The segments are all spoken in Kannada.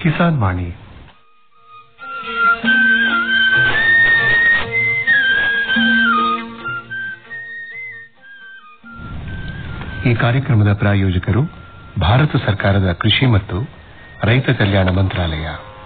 ಕಿಸಾನ್ ವಾಣಿ ಈ ಕಾರ್ಯಕ್ರಮದ ಪ್ರಾಯೋಜಕರು ಭಾರತ ಸರ್ಕಾರದ ಕೃಷಿ ಮತ್ತು ರೈತ ಕಲ್ಯಾಣ ಮಂತ್ರಾಲಯ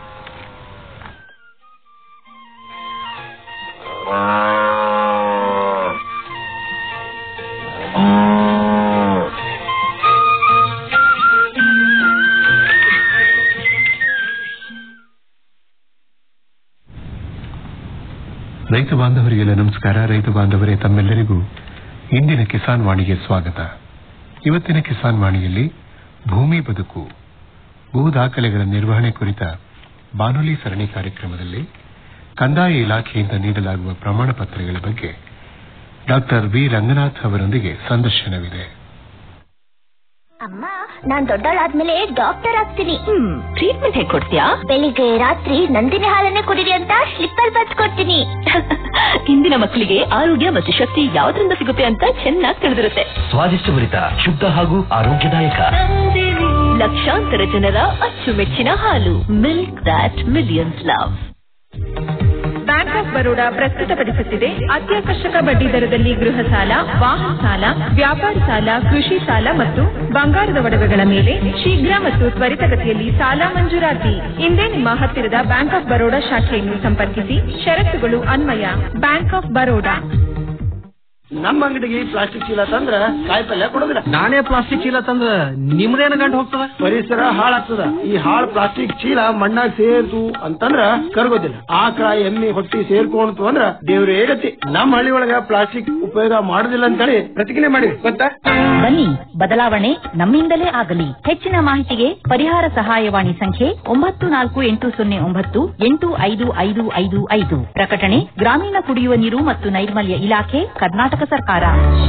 ರೈತ ಬಾಂಧವರಿಗೆಲ್ಲ ನಮಸ್ಕಾರ ರೈತ ಬಾಂಧವರೇ ತಮ್ಮೆಲ್ಲರಿಗೂ ಇಂದಿನ ಕಿಸಾನ್ ವಾಣಿಗೆ ಸ್ವಾಗತ ಇವತ್ತಿನ ಕಿಸಾನ್ ವಾಣಿಯಲ್ಲಿ ಭೂಮಿ ಬದುಕು ಭೂ ದಾಖಲೆಗಳ ನಿರ್ವಹಣೆ ಕುರಿತ ಬಾನುಲಿ ಸರಣಿ ಕಾರ್ಯಕ್ರಮದಲ್ಲಿ ಕಂದಾಯ ಇಲಾಖೆಯಿಂದ ನೀಡಲಾಗುವ ಪ್ರಮಾಣ ಪತ್ರಗಳ ಬಗ್ಗೆ ಡಾಕ್ಟರ್ ವಿ ರಂಗನಾಥ್ ಅವರೊಂದಿಗೆ ಸಂದರ್ಶನವಿದೆ ಅಮ್ಮ ನಾನ್ ದೊಡ್ಡವಳಾದ್ಮೇಲೆ ಡಾಕ್ಟರ್ ಆಗ್ತೀನಿ ಹ್ಮ್ ಟ್ರೀಟ್ಮೆಂಟ್ ಹೇಗ್ ಕೊಡ್ತೀಯಾ ಬೆಳಿಗ್ಗೆ ರಾತ್ರಿ ನಂದಿನಿ ಹಾಲನ್ನೇ ಕುಡಿರಿ ಅಂತ ಸ್ಲಿಪ್ಪರ್ ಬತ್ ಕೊಡ್ತೀನಿ ಇಂದಿನ ಮಕ್ಕಳಿಗೆ ಆರೋಗ್ಯ ಮತ್ತು ಶಕ್ತಿ ಯಾವ್ದ್ರಿಂದ ಸಿಗುತ್ತೆ ಅಂತ ಚೆನ್ನಾಗಿ ತಿಳಿದಿರುತ್ತೆ ಸ್ವಾದಿಷ್ಟಭರಿತ ಶುದ್ಧ ಹಾಗೂ ಆರೋಗ್ಯದಾಯಕ ಲಕ್ಷಾಂತರ ಜನರ ಅಚ್ಚುಮೆಚ್ಚಿನ ಹಾಲು milk that millions love bank of Baroda ಪ್ರಸ್ತುತಪಡಿಸುತ್ತಿದೆ ಅತ್ಯಾಕರ್ಷಕ ಬಡ್ಡಿ ದರದಲ್ಲಿ ಗೃಹ ಸಾಲ ವಾಹನ ಸಾಲ ವ್ಯಾಪಾರ ಸಾಲ ಕೃಷಿ ಸಾಲ ಮತ್ತು ಬಂಗಾರದ ಒಡವೆಗಳ ಮೇಲೆ ಶೀಘ್ರ ಮತ್ತು ತ್ವರಿತಗತಿಯಲ್ಲಿ ಸಾಲ ಮಂಜೂರಾತಿ ಇಂದೇ ನಿಮ್ಮ ಹತ್ತಿರದ ಬ್ಯಾಂಕ್ ಆಫ್ ಬರೋಡಾ ಶಾಖೆಯನ್ನು ಸಂಪರ್ಕಿಸಿ ಷರತ್ತುಗಳು ಅನ್ವಯ ಬ್ಯಾಂಕ್ ಆಫ್ ಬರೋಡಾ ನಮ್ಮ ಅಂಗಡಿಗೆ ಪ್ಲಾಸ್ಟಿಕ್ ಚೀಲ ತಂದ್ರ ಕಾಯಿ ಪಲ್ಯ ಕೊಡೋದಿಲ್ಲ ನಾನೇ ಪ್ಲಾಸ್ಟಿಕ್ ಚೀಲ ತಂದ್ರ ನಿಮ್ದೇನ ಗಂಟು ಹೋಗ್ತದ ಪರಿಸರ ಹಾಳಾಗ್ತದ ಈ ಹಾಳ್ ಪ್ಲಾಸ್ಟಿಕ್ ಚೀಲ ಮಣ್ಣಾಗ ಸೇರ್ತು ಅಂತಂದ್ರ ಕರ್ಗೋದಿಲ್ಲ ಆಕಳ ಎಮ್ಮಿ ಹೊಟ್ಟಿ ಸೇರ್ಕೊಂತು ಅಂದ್ರ ದೇವ್ರೇ ಗತಿ ನಮ್ಮ ಹಳ್ಳಿ ಒಳಗ ಪ್ಲಾಸ್ಟಿಕ್ ಉಪಯೋಗ ಮಾಡುದಿಲ್ಲ ಅಂತೇಳಿ ಪ್ರತಿಜ್ಞೆ ಮಾಡಿವಿ ಗೊತ್ತಾ ಬನ್ನಿ ಬದಲಾವಣೆ ನಮ್ಮಿಂದಲೇ ಆಗಲಿ ಹೆಚ್ಚಿನ ಮಾಹಿತಿಗೆ ಪರಿಹಾರ ಸಹಾಯವಾಣಿ ಸಂಖ್ಯೆ ಒಂಬತ್ತು ನಾಲ್ಕು ಎಂಟು ಸೊನ್ನೆ ಒಂಬತ್ತು ಎಂಟು ಐದು ಐದು ಐದು ಐದು ಪ್ರಕಟಣೆ ಗ್ರಾಮೀಣ ಕುಡಿಯುವ ನೀರು ಮತ್ತು ನೈರ್ಮಲ್ಯ ಇಲಾಖೆ ಕರ್ನಾಟಕ ಸರ್ಕಾರ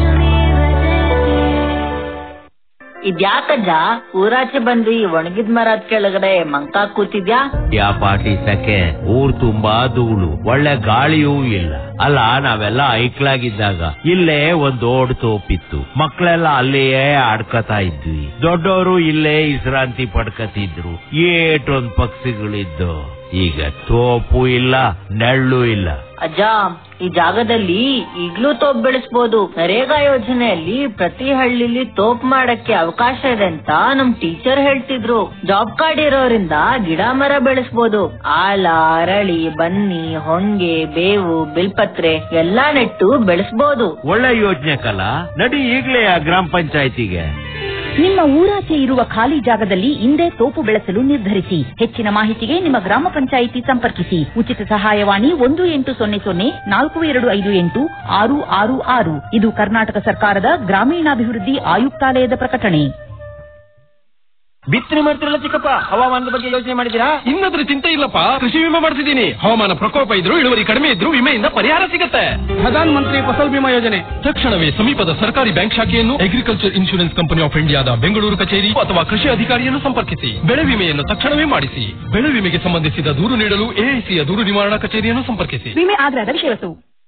ಇದ್ಯಾಕಜ್ಜ ಊರಾಚೆ ಬಂದು ಈ ಒಣಗಿದ ಮರದ ಕೆಳಗಡೆ ಮಂಕ ಕೂತಿದ್ಯಾ ಯಾ ಪಾಟಿ ಸಕೆ ಊರ್ ತುಂಬಾ ಧೂಳು ಒಳ್ಳೆ ಗಾಳಿಯೂ ಇಲ್ಲ ಅಲ್ಲ ನಾವೆಲ್ಲ ಐಕ್ಲಾಗಿದ್ದಾಗ ಇಲ್ಲೇ ಒಂದ್ ದೊಡ್ಡ ತೋಪಿತ್ತು ಮಕ್ಕಳೆಲ್ಲ ಅಲ್ಲಿಯೇ ಆಡ್ಕತಾ ಇದ್ವಿ ದೊಡ್ಡವರು ಇಲ್ಲೇ ವಿಶ್ರಾಂತಿ ಪಡ್ಕತಿದ್ರು ಏಟೊಂದ್ ಪಕ್ಷಿಗಳಿದ್ದು ಈಗ ತೋಪು ಇಲ್ಲ ನೆಳ್ಳು ಇಲ್ಲ ಅಜ್ಜ ಈ ಜಾಗದಲ್ಲಿ ಈಗ್ಲೂ ತೋಪ್ ಬೆಳೆಸ್ಬೋದು ನರೇಗಾ ಯೋಜನೆಯಲ್ಲಿ ಪ್ರತಿ ಹಳ್ಳಿಲಿ ತೋಪ್ ಮಾಡಕ್ಕೆ ಅವಕಾಶ ಇದೆ ಅಂತ ನಮ್ ಟೀಚರ್ ಹೇಳ್ತಿದ್ರು ಜಾಬ್ ಕಾರ್ಡ್ ಇರೋರಿಂದ ಗಿಡ ಮರ ಬೆಳೆಸ್ಬೋದು ಆಲ ಅರಳಿ ಬನ್ನಿ ಹೊಂಗೆ ಬೇವು ಬಿಲ್ಪತ್ರೆ ಎಲ್ಲಾ ನೆಟ್ಟು ಬೆಳೆಸ್ಬೋದು ಒಳ್ಳೆ ಯೋಜನೆ ಕಲ ನಡಿ ಈಗ್ಲೇ ಆ ಗ್ರಾಮ ಪಂಚಾಯತಿಗೆ ನಿಮ್ಮ ಊರಾಚೆ ಇರುವ ಖಾಲಿ ಜಾಗದಲ್ಲಿ ಇಂದೇ ತೋಪು ಬೆಳೆಸಲು ನಿರ್ಧರಿಸಿ ಹೆಚ್ಚಿನ ಮಾಹಿತಿಗೆ ನಿಮ್ಮ ಗ್ರಾಮ ಪಂಚಾಯಿತಿ ಸಂಪರ್ಕಿಸಿ ಉಚಿತ ಸಹಾಯವಾಣಿ ಒಂದು ಎಂಟು ಸೊನ್ನೆ ಸೊನ್ನೆ ನಾಲ್ಕು ಎರಡು ಐದು ಎಂಟು ಆರು ಆರು ಆರು ಇದು ಕರ್ನಾಟಕ ಸರ್ಕಾರದ ಗ್ರಾಮೀಣಾಭಿವೃದ್ಧಿ ಆಯುಕ್ತಾಲಯದ ಪ್ರಕಟಣೆ ಬಿತ್ತನೆ ಮಾಡ್ತಿರಲ್ಲ ಚಿಕ್ಕಪ್ಪ ಹವಾಮಾನದ ಬಗ್ಗೆ ಯೋಚನೆ ಮಾಡಿದೀರಾ ಇನ್ನದ್ರ ಚಿಂತೆ ಇಲ್ಲಪ್ಪ ಕೃಷಿ ವಿಮೆ ಮಾಡಿಸಿದೀನಿ ಹವಾಮಾನ ಪ್ರಕೋಪ ಇದ್ರು ಇಳುವರಿ ಕಡಿಮೆ ಇದ್ರು ವಿಮೆಯಿಂದ ಪರಿಹಾರ ಸಿಗುತ್ತೆ ಪ್ರಧಾನ ಮಂತ್ರಿ ಫಸಲ್ ಬಿಮಾ ಯೋಜನೆ ತಕ್ಷಣವೇ ಸಮೀಪದ ಸರ್ಕಾರಿ ಬ್ಯಾಂಕ್ ಶಾಖೆಯನ್ನು ಅಗ್ರಿಕಲ್ಚರ್ ಇನ್ಶೂರೆನ್ಸ್ ಕಂಪನಿ ಆಫ್ ಇಂಡಿಯಾದ ಬೆಂಗಳೂರು ಕಚೇರಿ ಅಥವಾ ಕೃಷಿ ಅಧಿಕಾರಿಯನ್ನು ಸಂಪರ್ಕಿಸಿ ಬೆಳೆ ವಿಮೆಯನ್ನು ತಕ್ಷಣವೇ ಮಾಡಿಸಿ ಬೆಳೆ ವಿಮೆಗೆ ಸಂಬಂಧಿಸಿದ ದೂರು ನೀಡಲು ಎಐಸಿಯ ದೂರು ನಿವಾರಣಾ ಕಚೇರಿಯನ್ನು ಸಂಪರ್ಕಿಸಿ ವಿಮೆ ಆಗ್ರಹದ ವಿಷಯವಸ್ತು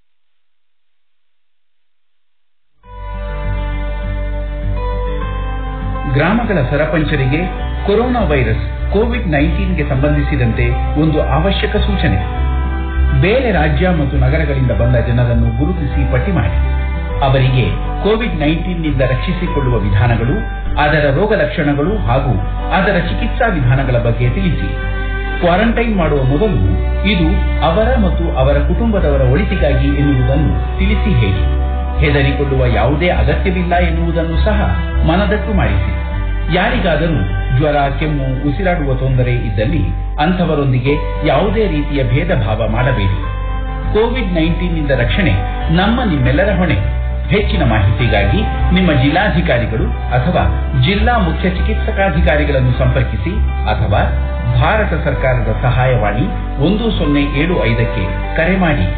ಗ್ರಾಮಗಳ ಸರಪಂಚರಿಗೆ ಕೊರೋನಾ ವೈರಸ್ ಕೋವಿಡ್ ನೈನ್ಟೀನ್ಗೆ ಸಂಬಂಧಿಸಿದಂತೆ ಒಂದು ಅವಶ್ಯಕ ಸೂಚನೆ ಬೇರೆ ರಾಜ್ಯ ಮತ್ತು ನಗರಗಳಿಂದ ಬಂದ ಜನರನ್ನು ಗುರುತಿಸಿ ಪಟ್ಟಿ ಮಾಡಿ ಅವರಿಗೆ ಕೋವಿಡ್ ನೈನ್ಟೀನ್ನಿಂದ ರಕ್ಷಿಸಿಕೊಳ್ಳುವ ವಿಧಾನಗಳು ಅದರ ರೋಗ ಲಕ್ಷಣಗಳು ಹಾಗೂ ಅದರ ಚಿಕಿತ್ಸಾ ವಿಧಾನಗಳ ಬಗ್ಗೆ ತಿಳಿಸಿ ಕ್ವಾರಂಟೈನ್ ಮಾಡುವ ಮೊದಲು ಇದು ಅವರ ಮತ್ತು ಅವರ ಕುಟುಂಬದವರ ಒಳಿತಿಗಾಗಿ ಎನ್ನುವುದನ್ನು ತಿಳಿಸಿ ಹೇಳಿ ಹೆದರಿಕೊಳ್ಳುವ ಯಾವುದೇ ಅಗತ್ಯವಿಲ್ಲ ಎನ್ನುವುದನ್ನು ಸಹ ಮನದಟ್ಟು ಮಾಡಿಸಿ ಯಾರಿಗಾದರೂ ಜ್ವರ ಕೆಮ್ಮು ಉಸಿರಾಡುವ ತೊಂದರೆ ಇದ್ದಲ್ಲಿ ಅಂಥವರೊಂದಿಗೆ ಯಾವುದೇ ರೀತಿಯ ಭೇದ ಭಾವ ಮಾಡಬೇಡಿ ಕೋವಿಡ್ ನೈನ್ಟೀನ್ನಿಂದ ರಕ್ಷಣೆ ನಮ್ಮ ನಿಮ್ಮೆಲ್ಲರ ಹೊಣೆ ಹೆಚ್ಚಿನ ಮಾಹಿತಿಗಾಗಿ ನಿಮ್ಮ ಜಿಲ್ಲಾಧಿಕಾರಿಗಳು ಅಥವಾ ಜಿಲ್ಲಾ ಮುಖ್ಯ ಚಿಕಿತ್ಸಕಾಧಿಕಾರಿಗಳನ್ನು ಸಂಪರ್ಕಿಸಿ ಅಥವಾ ಭಾರತ ಸರ್ಕಾರದ ಸಹಾಯವಾಣಿ ಒಂದು ಸೊನ್ನೆ ಏಳು ಐದಕ್ಕೆ ಕರೆ ಮಾಡಿ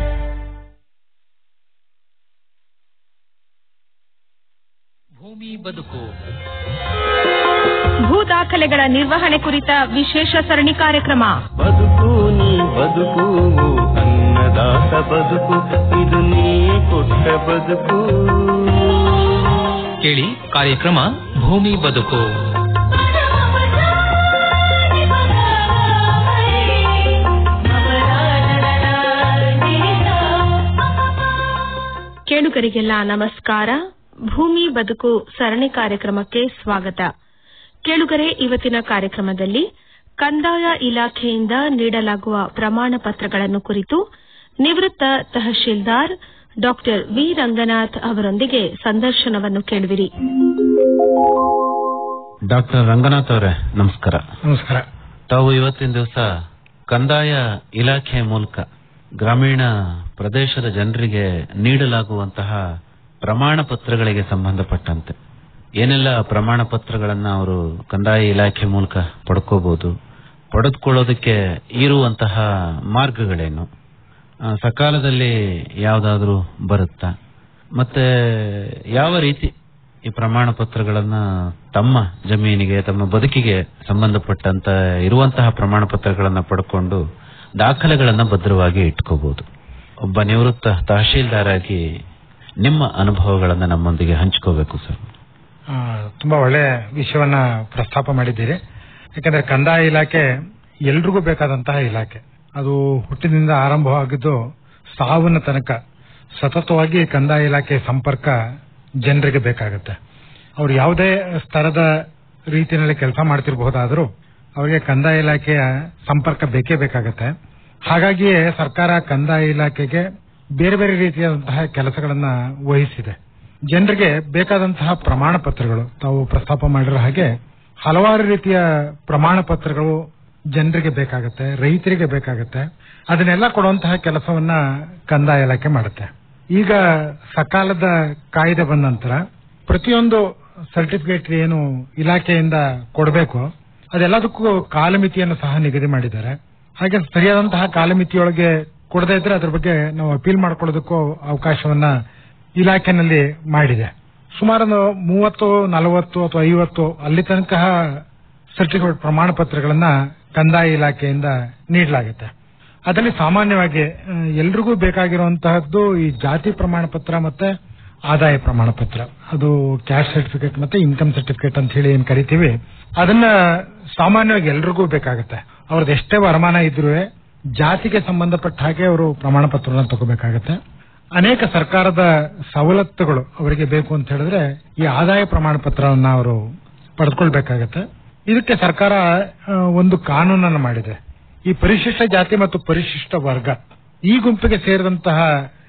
ಭೂಮಿ ಬದುಕು ಭೂ ದಾಖಲೆಗಳ ನಿರ್ವಹಣೆ ಕುರಿತ ವಿಶೇಷ ಸರಣಿ ಕಾರ್ಯಕ್ರಮ ಬದುಕು ನೀ ಬದುಕು ಅನ್ನದಾತ ಬದುಕು ಇದು ನೀ ಕೊಟ್ಟ ಬದುಕು ಕೇಳಿ ಕಾರ್ಯಕ್ರಮ ಭೂಮಿ ಬದುಕು ಕೇಳುಗರಿಗೆಲ್ಲ ನಮಸ್ಕಾರ ಭೂಮಿ ಬದುಕು ಸರಣಿ ಕಾರ್ಯಕ್ರಮಕ್ಕೆ ಸ್ವಾಗತ ಕೇಳುಗರೆ ಇವತ್ತಿನ ಕಾರ್ಯಕ್ರಮದಲ್ಲಿ ಕಂದಾಯ ಇಲಾಖೆಯಿಂದ ನೀಡಲಾಗುವ ಪ್ರಮಾಣ ಪತ್ರಗಳನ್ನು ಕುರಿತು ನಿವೃತ್ತ ತಹಶೀಲ್ದಾರ್ ಡಾಕ್ಟರ್ ವಿ ರಂಗನಾಥ್ ಅವರೊಂದಿಗೆ ಸಂದರ್ಶನವನ್ನು ಕೇಳುವಿರಿ ಡಾಕ್ಟರ್ ರಂಗನಾಥ್ ಅವರೇ ನಮಸ್ಕಾರ ನಮಸ್ಕಾರ ತಾವು ಇವತ್ತಿನ ದಿವಸ ಕಂದಾಯ ಇಲಾಖೆ ಮೂಲಕ ಗ್ರಾಮೀಣ ಪ್ರದೇಶದ ಜನರಿಗೆ ನೀಡಲಾಗುವಂತಹ ಪ್ರಮಾಣ ಪತ್ರಗಳಿಗೆ ಸಂಬಂಧಪಟ್ಟಂತೆ ಏನೆಲ್ಲ ಪ್ರಮಾಣ ಪತ್ರಗಳನ್ನ ಅವರು ಕಂದಾಯ ಇಲಾಖೆ ಮೂಲಕ ಪಡ್ಕೋಬಹುದು ಪಡೆದುಕೊಳ್ಳೋದಕ್ಕೆ ಇರುವಂತಹ ಮಾರ್ಗಗಳೇನು ಆ, ಸಕಾಲದಲ್ಲಿ ಯಾವುದಾದ್ರೂ ಬರುತ್ತಾ ಮತ್ತೆ ಯಾವ ರೀತಿ ಈ ಪ್ರಮಾಣ ಪತ್ರಗಳನ್ನ ತಮ್ಮ ಜಮೀನಿಗೆ ತಮ್ಮ ಬದುಕಿಗೆ ಸಂಬಂಧಪಟ್ಟಂತ ಇರುವಂತಹ ಪ್ರಮಾಣ ಪತ್ರಗಳನ್ನ ಪಡ್ಕೊಂಡು ದಾಖಲೆಗಳನ್ನ ಭದ್ರವಾಗಿ ಇಟ್ಕೋಬಹುದು ಒಬ್ಬ ನಿವೃತ್ತ ತಹಶೀಲ್ದಾರ್ ಆಗಿ ನಿಮ್ಮ ಅನುಭವಗಳನ್ನ ನಮ್ಮೊಂದಿಗೆ ಹಂಚ್ಕೋಬೇಕು ಸರ್ ಆ, ತುಂಬಾ ಒಳ್ಳೆ ವಿಷಯವನ್ನ ಪ್ರಸ್ತಾಪ ಮಾಡಿದ್ದೀರಿ ಯಾಕಂದ್ರೆ ಕಂದಾಯ ಇಲಾಖೆ ಎಲ್ರಿಗೂ ಬೇಕಾದಂತಹ ಇಲಾಖೆ ಅದು ಹುಟ್ಟಿನಿಂದ ಆರಂಭವಾಗಿದ್ದು ಸಾವಿನ ತನಕ ಸತತವಾಗಿ ಕಂದಾಯ ಇಲಾಖೆ ಸಂಪರ್ಕ ಜನರಿಗೆ ಬೇಕಾಗುತ್ತೆ ಅವ್ರು ಯಾವುದೇ ಸ್ತರದ ರೀತಿಯಲ್ಲಿ ಕೆಲಸ ಮಾಡ್ತಿರಬಹುದಾದ್ರೂ ಅವರಿಗೆ ಕಂದಾಯ ಇಲಾಖೆಯ ಸಂಪರ್ಕ ಬೇಕೇ ಬೇಕಾಗುತ್ತೆ ಹಾಗಾಗಿಯೇ ಸರ್ಕಾರ ಕಂದಾಯ ಇಲಾಖೆಗೆ ಬೇರೆ ಬೇರೆ ರೀತಿಯಾದಂತಹ ಕೆಲಸಗಳನ್ನ ವಹಿಸಿದೆ ಜನರಿಗೆ ಬೇಕಾದಂತಹ ಪ್ರಮಾಣ ಪತ್ರಗಳು ತಾವು ಪ್ರಸ್ತಾಪ ಮಾಡಿರೋ ಹಾಗೆ ಹಲವಾರು ರೀತಿಯ ಪ್ರಮಾಣ ಪತ್ರಗಳು ಜನರಿಗೆ ಬೇಕಾಗುತ್ತೆ ರೈತರಿಗೆ ಬೇಕಾಗುತ್ತೆ ಅದನ್ನೆಲ್ಲ ಕೊಡುವಂತಹ ಕೆಲಸವನ್ನ ಕಂದಾಯ ಇಲಾಖೆ ಮಾಡುತ್ತೆ ಈಗ ಸಕಾಲದ ಕಾಯ್ದೆ ಬಂದ ನಂತರ ಪ್ರತಿಯೊಂದು ಸರ್ಟಿಫಿಕೇಟ್ ಏನು ಇಲಾಖೆಯಿಂದ ಕೊಡಬೇಕು ಅದೆಲ್ಲದಕ್ಕೂ ಕಾಲಮಿತಿಯನ್ನು ಸಹ ನಿಗದಿ ಮಾಡಿದ್ದಾರೆ ಹಾಗೆ ಸರಿಯಾದಂತಹ ಕಾಲಮಿತಿಯೊಳಗೆ ಕೊಡದೇ ಇದ್ರೆ ಅದ್ರ ಬಗ್ಗೆ ನಾವು ಅಪೀಲ್ ಮಾಡ್ಕೊಳ್ಳೋದಕ್ಕೂ ಅವಕಾಶವನ್ನ ಇಲಾಖೆನಲ್ಲಿ ಮಾಡಿದೆ ಸುಮಾರು ಒಂದು ಮೂವತ್ತು ನಲವತ್ತು ಅಥವಾ ಐವತ್ತು ಅಲ್ಲಿ ತನಕ ಸರ್ಟಿಫಿಕೇಟ್ ಪ್ರಮಾಣ ಪತ್ರಗಳನ್ನ ಕಂದಾಯ ಇಲಾಖೆಯಿಂದ ನೀಡಲಾಗುತ್ತೆ ಅದರಲ್ಲಿ ಸಾಮಾನ್ಯವಾಗಿ ಆ, ಎಲ್ರಿಗೂ ಬೇಕಾಗಿರುವಂತಹದ್ದು ಈ ಜಾತಿ ಪ್ರಮಾಣ ಪತ್ರ ಮತ್ತೆ ಆದಾಯ ಪ್ರಮಾಣ ಪತ್ರ ಅದು ಕ್ಯಾಶ್ ಸರ್ಟಿಫಿಕೇಟ್ ಮತ್ತೆ ಇನ್ಕಮ್ ಸರ್ಟಿಫಿಕೇಟ್ ಅಂತ ಹೇಳಿ ಏನ್ ಕರಿತೀವಿ ಅದನ್ನ ಸಾಮಾನ್ಯವಾಗಿ ಎಲ್ರಿಗೂ ಬೇಕಾಗುತ್ತೆ ಅವ್ರದ್ದು ಎಷ್ಟೇ ವರಮಾನ ಇದ್ರೂ ಜಾತಿಗೆ ಸಂಬಂಧಪಟ್ಟ ಹಾಗೆ ಅವರು ಪ್ರಮಾಣ ಪತ್ರವನ್ನು ತಗೋಬೇಕಾಗತ್ತೆ ಅನೇಕ ಸರ್ಕಾರದ ಸವಲತ್ತುಗಳು ಅವರಿಗೆ ಬೇಕು ಅಂತ ಹೇಳಿದ್ರೆ ಈ ಆದಾಯ ಪ್ರಮಾಣ ಪತ್ರವನ್ನ ಅವರು ಪಡೆದುಕೊಳ್ಬೇಕಾಗತ್ತೆ ಇದಕ್ಕೆ ಸರ್ಕಾರ ಆ, ಒಂದು ಕಾನೂನನ್ನು ಮಾಡಿದೆ ಈ ಪರಿಶಿಷ್ಟ ಜಾತಿ ಮತ್ತು ಪರಿಶಿಷ್ಟ ವರ್ಗ ಈ ಗುಂಪಿಗೆ ಸೇರಿದಂತಹ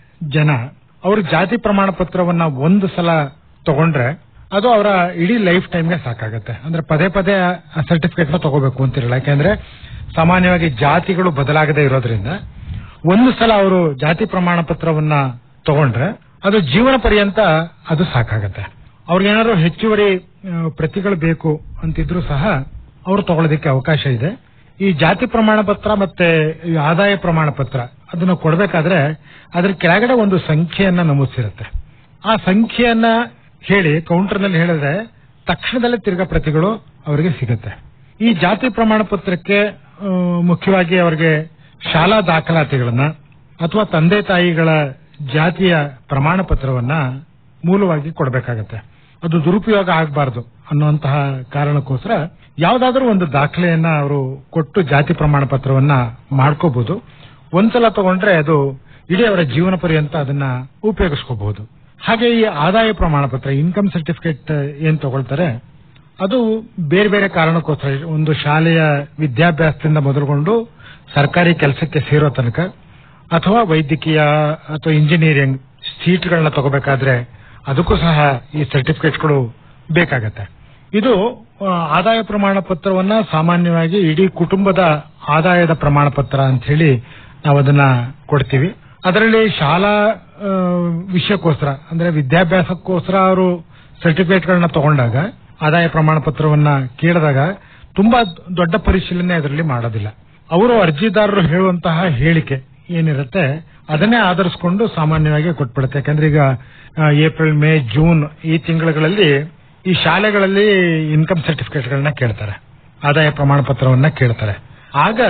ಜನ ಅವರು ಜಾತಿ ಪ್ರಮಾಣ ಪತ್ರವನ್ನ ಒಂದು ಸಲ ತಗೊಂಡ್ರೆ ಅದು ಅವರ ಇಡೀ ಲೈಫ್ ಟೈಮ್ಗೆ ಸಾಕಾಗತ್ತೆ ಅಂದ್ರೆ ಪದೇ ಪದೇ ಸರ್ಟಿಫಿಕೇಟ್ ತಗೋಬೇಕು ಅಂತಿರಲ್ಲ ಯಾಕೆಂದ್ರೆ ಸಾಮಾನ್ಯವಾಗಿ ಜಾತಿಗಳು ಬದಲಾಗದೇ ಇರೋದ್ರಿಂದ ಒಂದು ಸಲ ಅವರು ಜಾತಿ ಪ್ರಮಾಣ ಪತ್ರವನ್ನ ತಗೊಂಡ್ರೆ ಅದು ಜೀವನ ಪರ್ಯಂತ ಅದು ಸಾಕಾಗತ್ತೆ ಅವ್ರಿಗೇನಾದ್ರು ಹೆಚ್ಚುವರಿ ಆ, ಪ್ರತಿಗಳು ಬೇಕು ಅಂತಿದ್ರು ಸಹ ಅವರು ತಗೊಳ್ಳೋದಕ್ಕೆ ಅವಕಾಶ ಇದೆ ಈ ಜಾತಿ ಪ್ರಮಾಣ ಪತ್ರ ಮತ್ತೆ ಈ ಆದಾಯ ಪ್ರಮಾಣ ಪತ್ರ ಅದನ್ನ ಕೊಡಬೇಕಾದ್ರೆ ಅದ್ರ ಕೆಳಗಡೆ ಒಂದು ಸಂಖ್ಯೆಯನ್ನ ನಮೂದಿಸಿರುತ್ತೆ ಆ ಸಂಖ್ಯೆಯನ್ನ ಹೇಳಿ ಕೌಂಟರ್ ನಲ್ಲಿ ಹೇಳಿದ್ರೆ ತಕ್ಷಣದಲ್ಲೇ ತಿರ್ಗಾ ಪ್ರತಿಗಳು ಅವರಿಗೆ ಸಿಗುತ್ತೆ ಈ ಜಾತಿ ಪ್ರಮಾಣ ಪತ್ರಕ್ಕೆ ಆ, ಮುಖ್ಯವಾಗಿ ಅವರಿಗೆ ಶಾಲಾ ದಾಖಲಾತಿಗಳನ್ನ ಅಥವಾ ತಂದೆ ತಾಯಿಗಳ ಜಾತಿಯ ಪ್ರಮಾಣ ಪತ್ರವನ್ನ ಮೂಲವಾಗಿ ಕೊಡಬೇಕಾಗತ್ತೆ ಅದು ದುರುಪಯೋಗ ಆಗಬಾರದು ಅನ್ನುವಂತಹ ಕಾರಣಕ್ಕೋಸ್ಕರ ಯಾವ್ದಾದ್ರೂ ಒಂದು ದಾಖಲೆಯನ್ನ ಅವರು ಕೊಟ್ಟು ಜಾತಿ ಪ್ರಮಾಣ ಪತ್ರವನ್ನ ಮಾಡ್ಕೋಬಹುದು ಒಂದ್ಸಲ ತಗೊಂಡ್ರೆ ಅದು ಇಡೀ ಅವರ ಜೀವನ ಪರ್ಯಂತ ಅದನ್ನ ಉಪಯೋಗಿಸ್ಕೋಬಹುದು ಹಾಗೆ ಈ ಆದಾಯ ಪ್ರಮಾಣ ಪತ್ರ ಇನ್ಕಮ್ ಸರ್ಟಿಫಿಕೇಟ್ ಏನ್ ತಗೊಳ್ತಾರೆ ಅದು ಬೇರೆ ಬೇರೆ ಕಾರಣಕ್ಕೋಸ್ಕರ ಒಂದು ಶಾಲೆಯ ವಿದ್ಯಾಭ್ಯಾಸದಿಂದ ಮೊದಲುಗೊಂಡು ಸರ್ಕಾರಿ ಕೆಲಸಕ್ಕೆ ಸೇರೋ ತನಕ ಅಥವಾ ವೈದ್ಯಕೀಯ ಅಥವಾ ಇಂಜಿನಿಯರಿಂಗ್ ಸೀಟ್ಗಳನ್ನ ತಗೋಬೇಕಾದ್ರೆ ಅದಕ್ಕೂ ಸಹ ಈ ಸರ್ಟಿಫಿಕೇಟ್ಗಳು ಬೇಕಾಗತ್ತೆ ಇದು ಆ, ಆದಾಯ ಪ್ರಮಾಣ ಪತ್ರವನ್ನ ಸಾಮಾನ್ಯವಾಗಿ ಇಡೀ ಕುಟುಂಬದ ಆದಾಯದ ಪ್ರಮಾಣ ಪತ್ರ ಅಂತ ಹೇಳಿ ನಾವು ಅದನ್ನ ಕೊಡ್ತೀವಿ ಅದರಲ್ಲಿ ಶಾಲಾ ಆ, ವಿಷಯಕ್ಕೋಸ್ಕರ ಅಂದ್ರೆ ವಿದ್ಯಾಭ್ಯಾಸಕ್ಕೋಸ್ಕರ ಅವರು ಸರ್ಟಿಫಿಕೇಟ್ಗಳನ್ನ ತಗೊಂಡಾಗ ಆದಾಯ ಪ್ರಮಾಣ ಪತ್ರವನ್ನ ಕೇಳಿದಾಗ ತುಂಬಾ ದೊಡ್ಡ ಪರಿಶೀಲನೆ ಅದರಲ್ಲಿ ಮಾಡೋದಿಲ್ಲ ಅವರು ಅರ್ಜಿದಾರರು ಹೇಳುವಂತಹ ಹೇಳಿಕೆ ಏನಿರುತ್ತೆ ಅದನ್ನೇ ಆಧರಿಸಿಕೊಂಡು ಸಾಮಾನ್ಯವಾಗಿ ಕೊಟ್ಬಿಡುತ್ತೆ ಯಾಕಂದ್ರೆ ಈಗ ಆ, ಏಪ್ರಿಲ್ ಮೇ ಜೂನ್ ಈ ತಿಂಗಳುಗಳಲ್ಲಿ ಈ ಶಾಲೆಗಳಲ್ಲಿ ಇನ್ಕಮ್ ಸರ್ಟಿಫಿಕೇಟ್ಗಳನ್ನ ಕೇಳ್ತಾರೆ ಆದಾಯ ಪ್ರಮಾಣ ಪತ್ರವನ್ನ ಕೇಳ್ತಾರೆ ಆಗ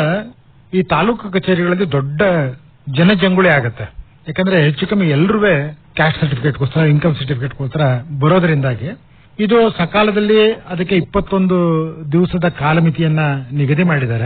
ಈ ತಾಲೂಕು ಕಚೇರಿಗಳಲ್ಲಿ ದೊಡ್ಡ ಜನಜಂಗುಳಿ ಆಗತ್ತೆ ಯಾಕಂದ್ರೆ ಹೆಚ್ಚು ಕಮ್ಮಿ ಎಲ್ರೂ ಕ್ಯಾಶ್ ಸರ್ಟಿಫಿಕೇಟ್ಗೋಸ್ಕರ ಇನ್ಕಮ್ ಸರ್ಟಿಫಿಕೇಟ್ಗೋಸ್ಕರ ಬರೋದ್ರಿಂದಾಗಿ ಇದು ಸಕಾಲದಲ್ಲಿ ಅದಕ್ಕೆ ಇಪ್ಪತ್ತೊಂದು ದಿವಸದ ಕಾಲಮಿತಿಯನ್ನ ನಿಗದಿ ಮಾಡಿದ್ದಾರೆ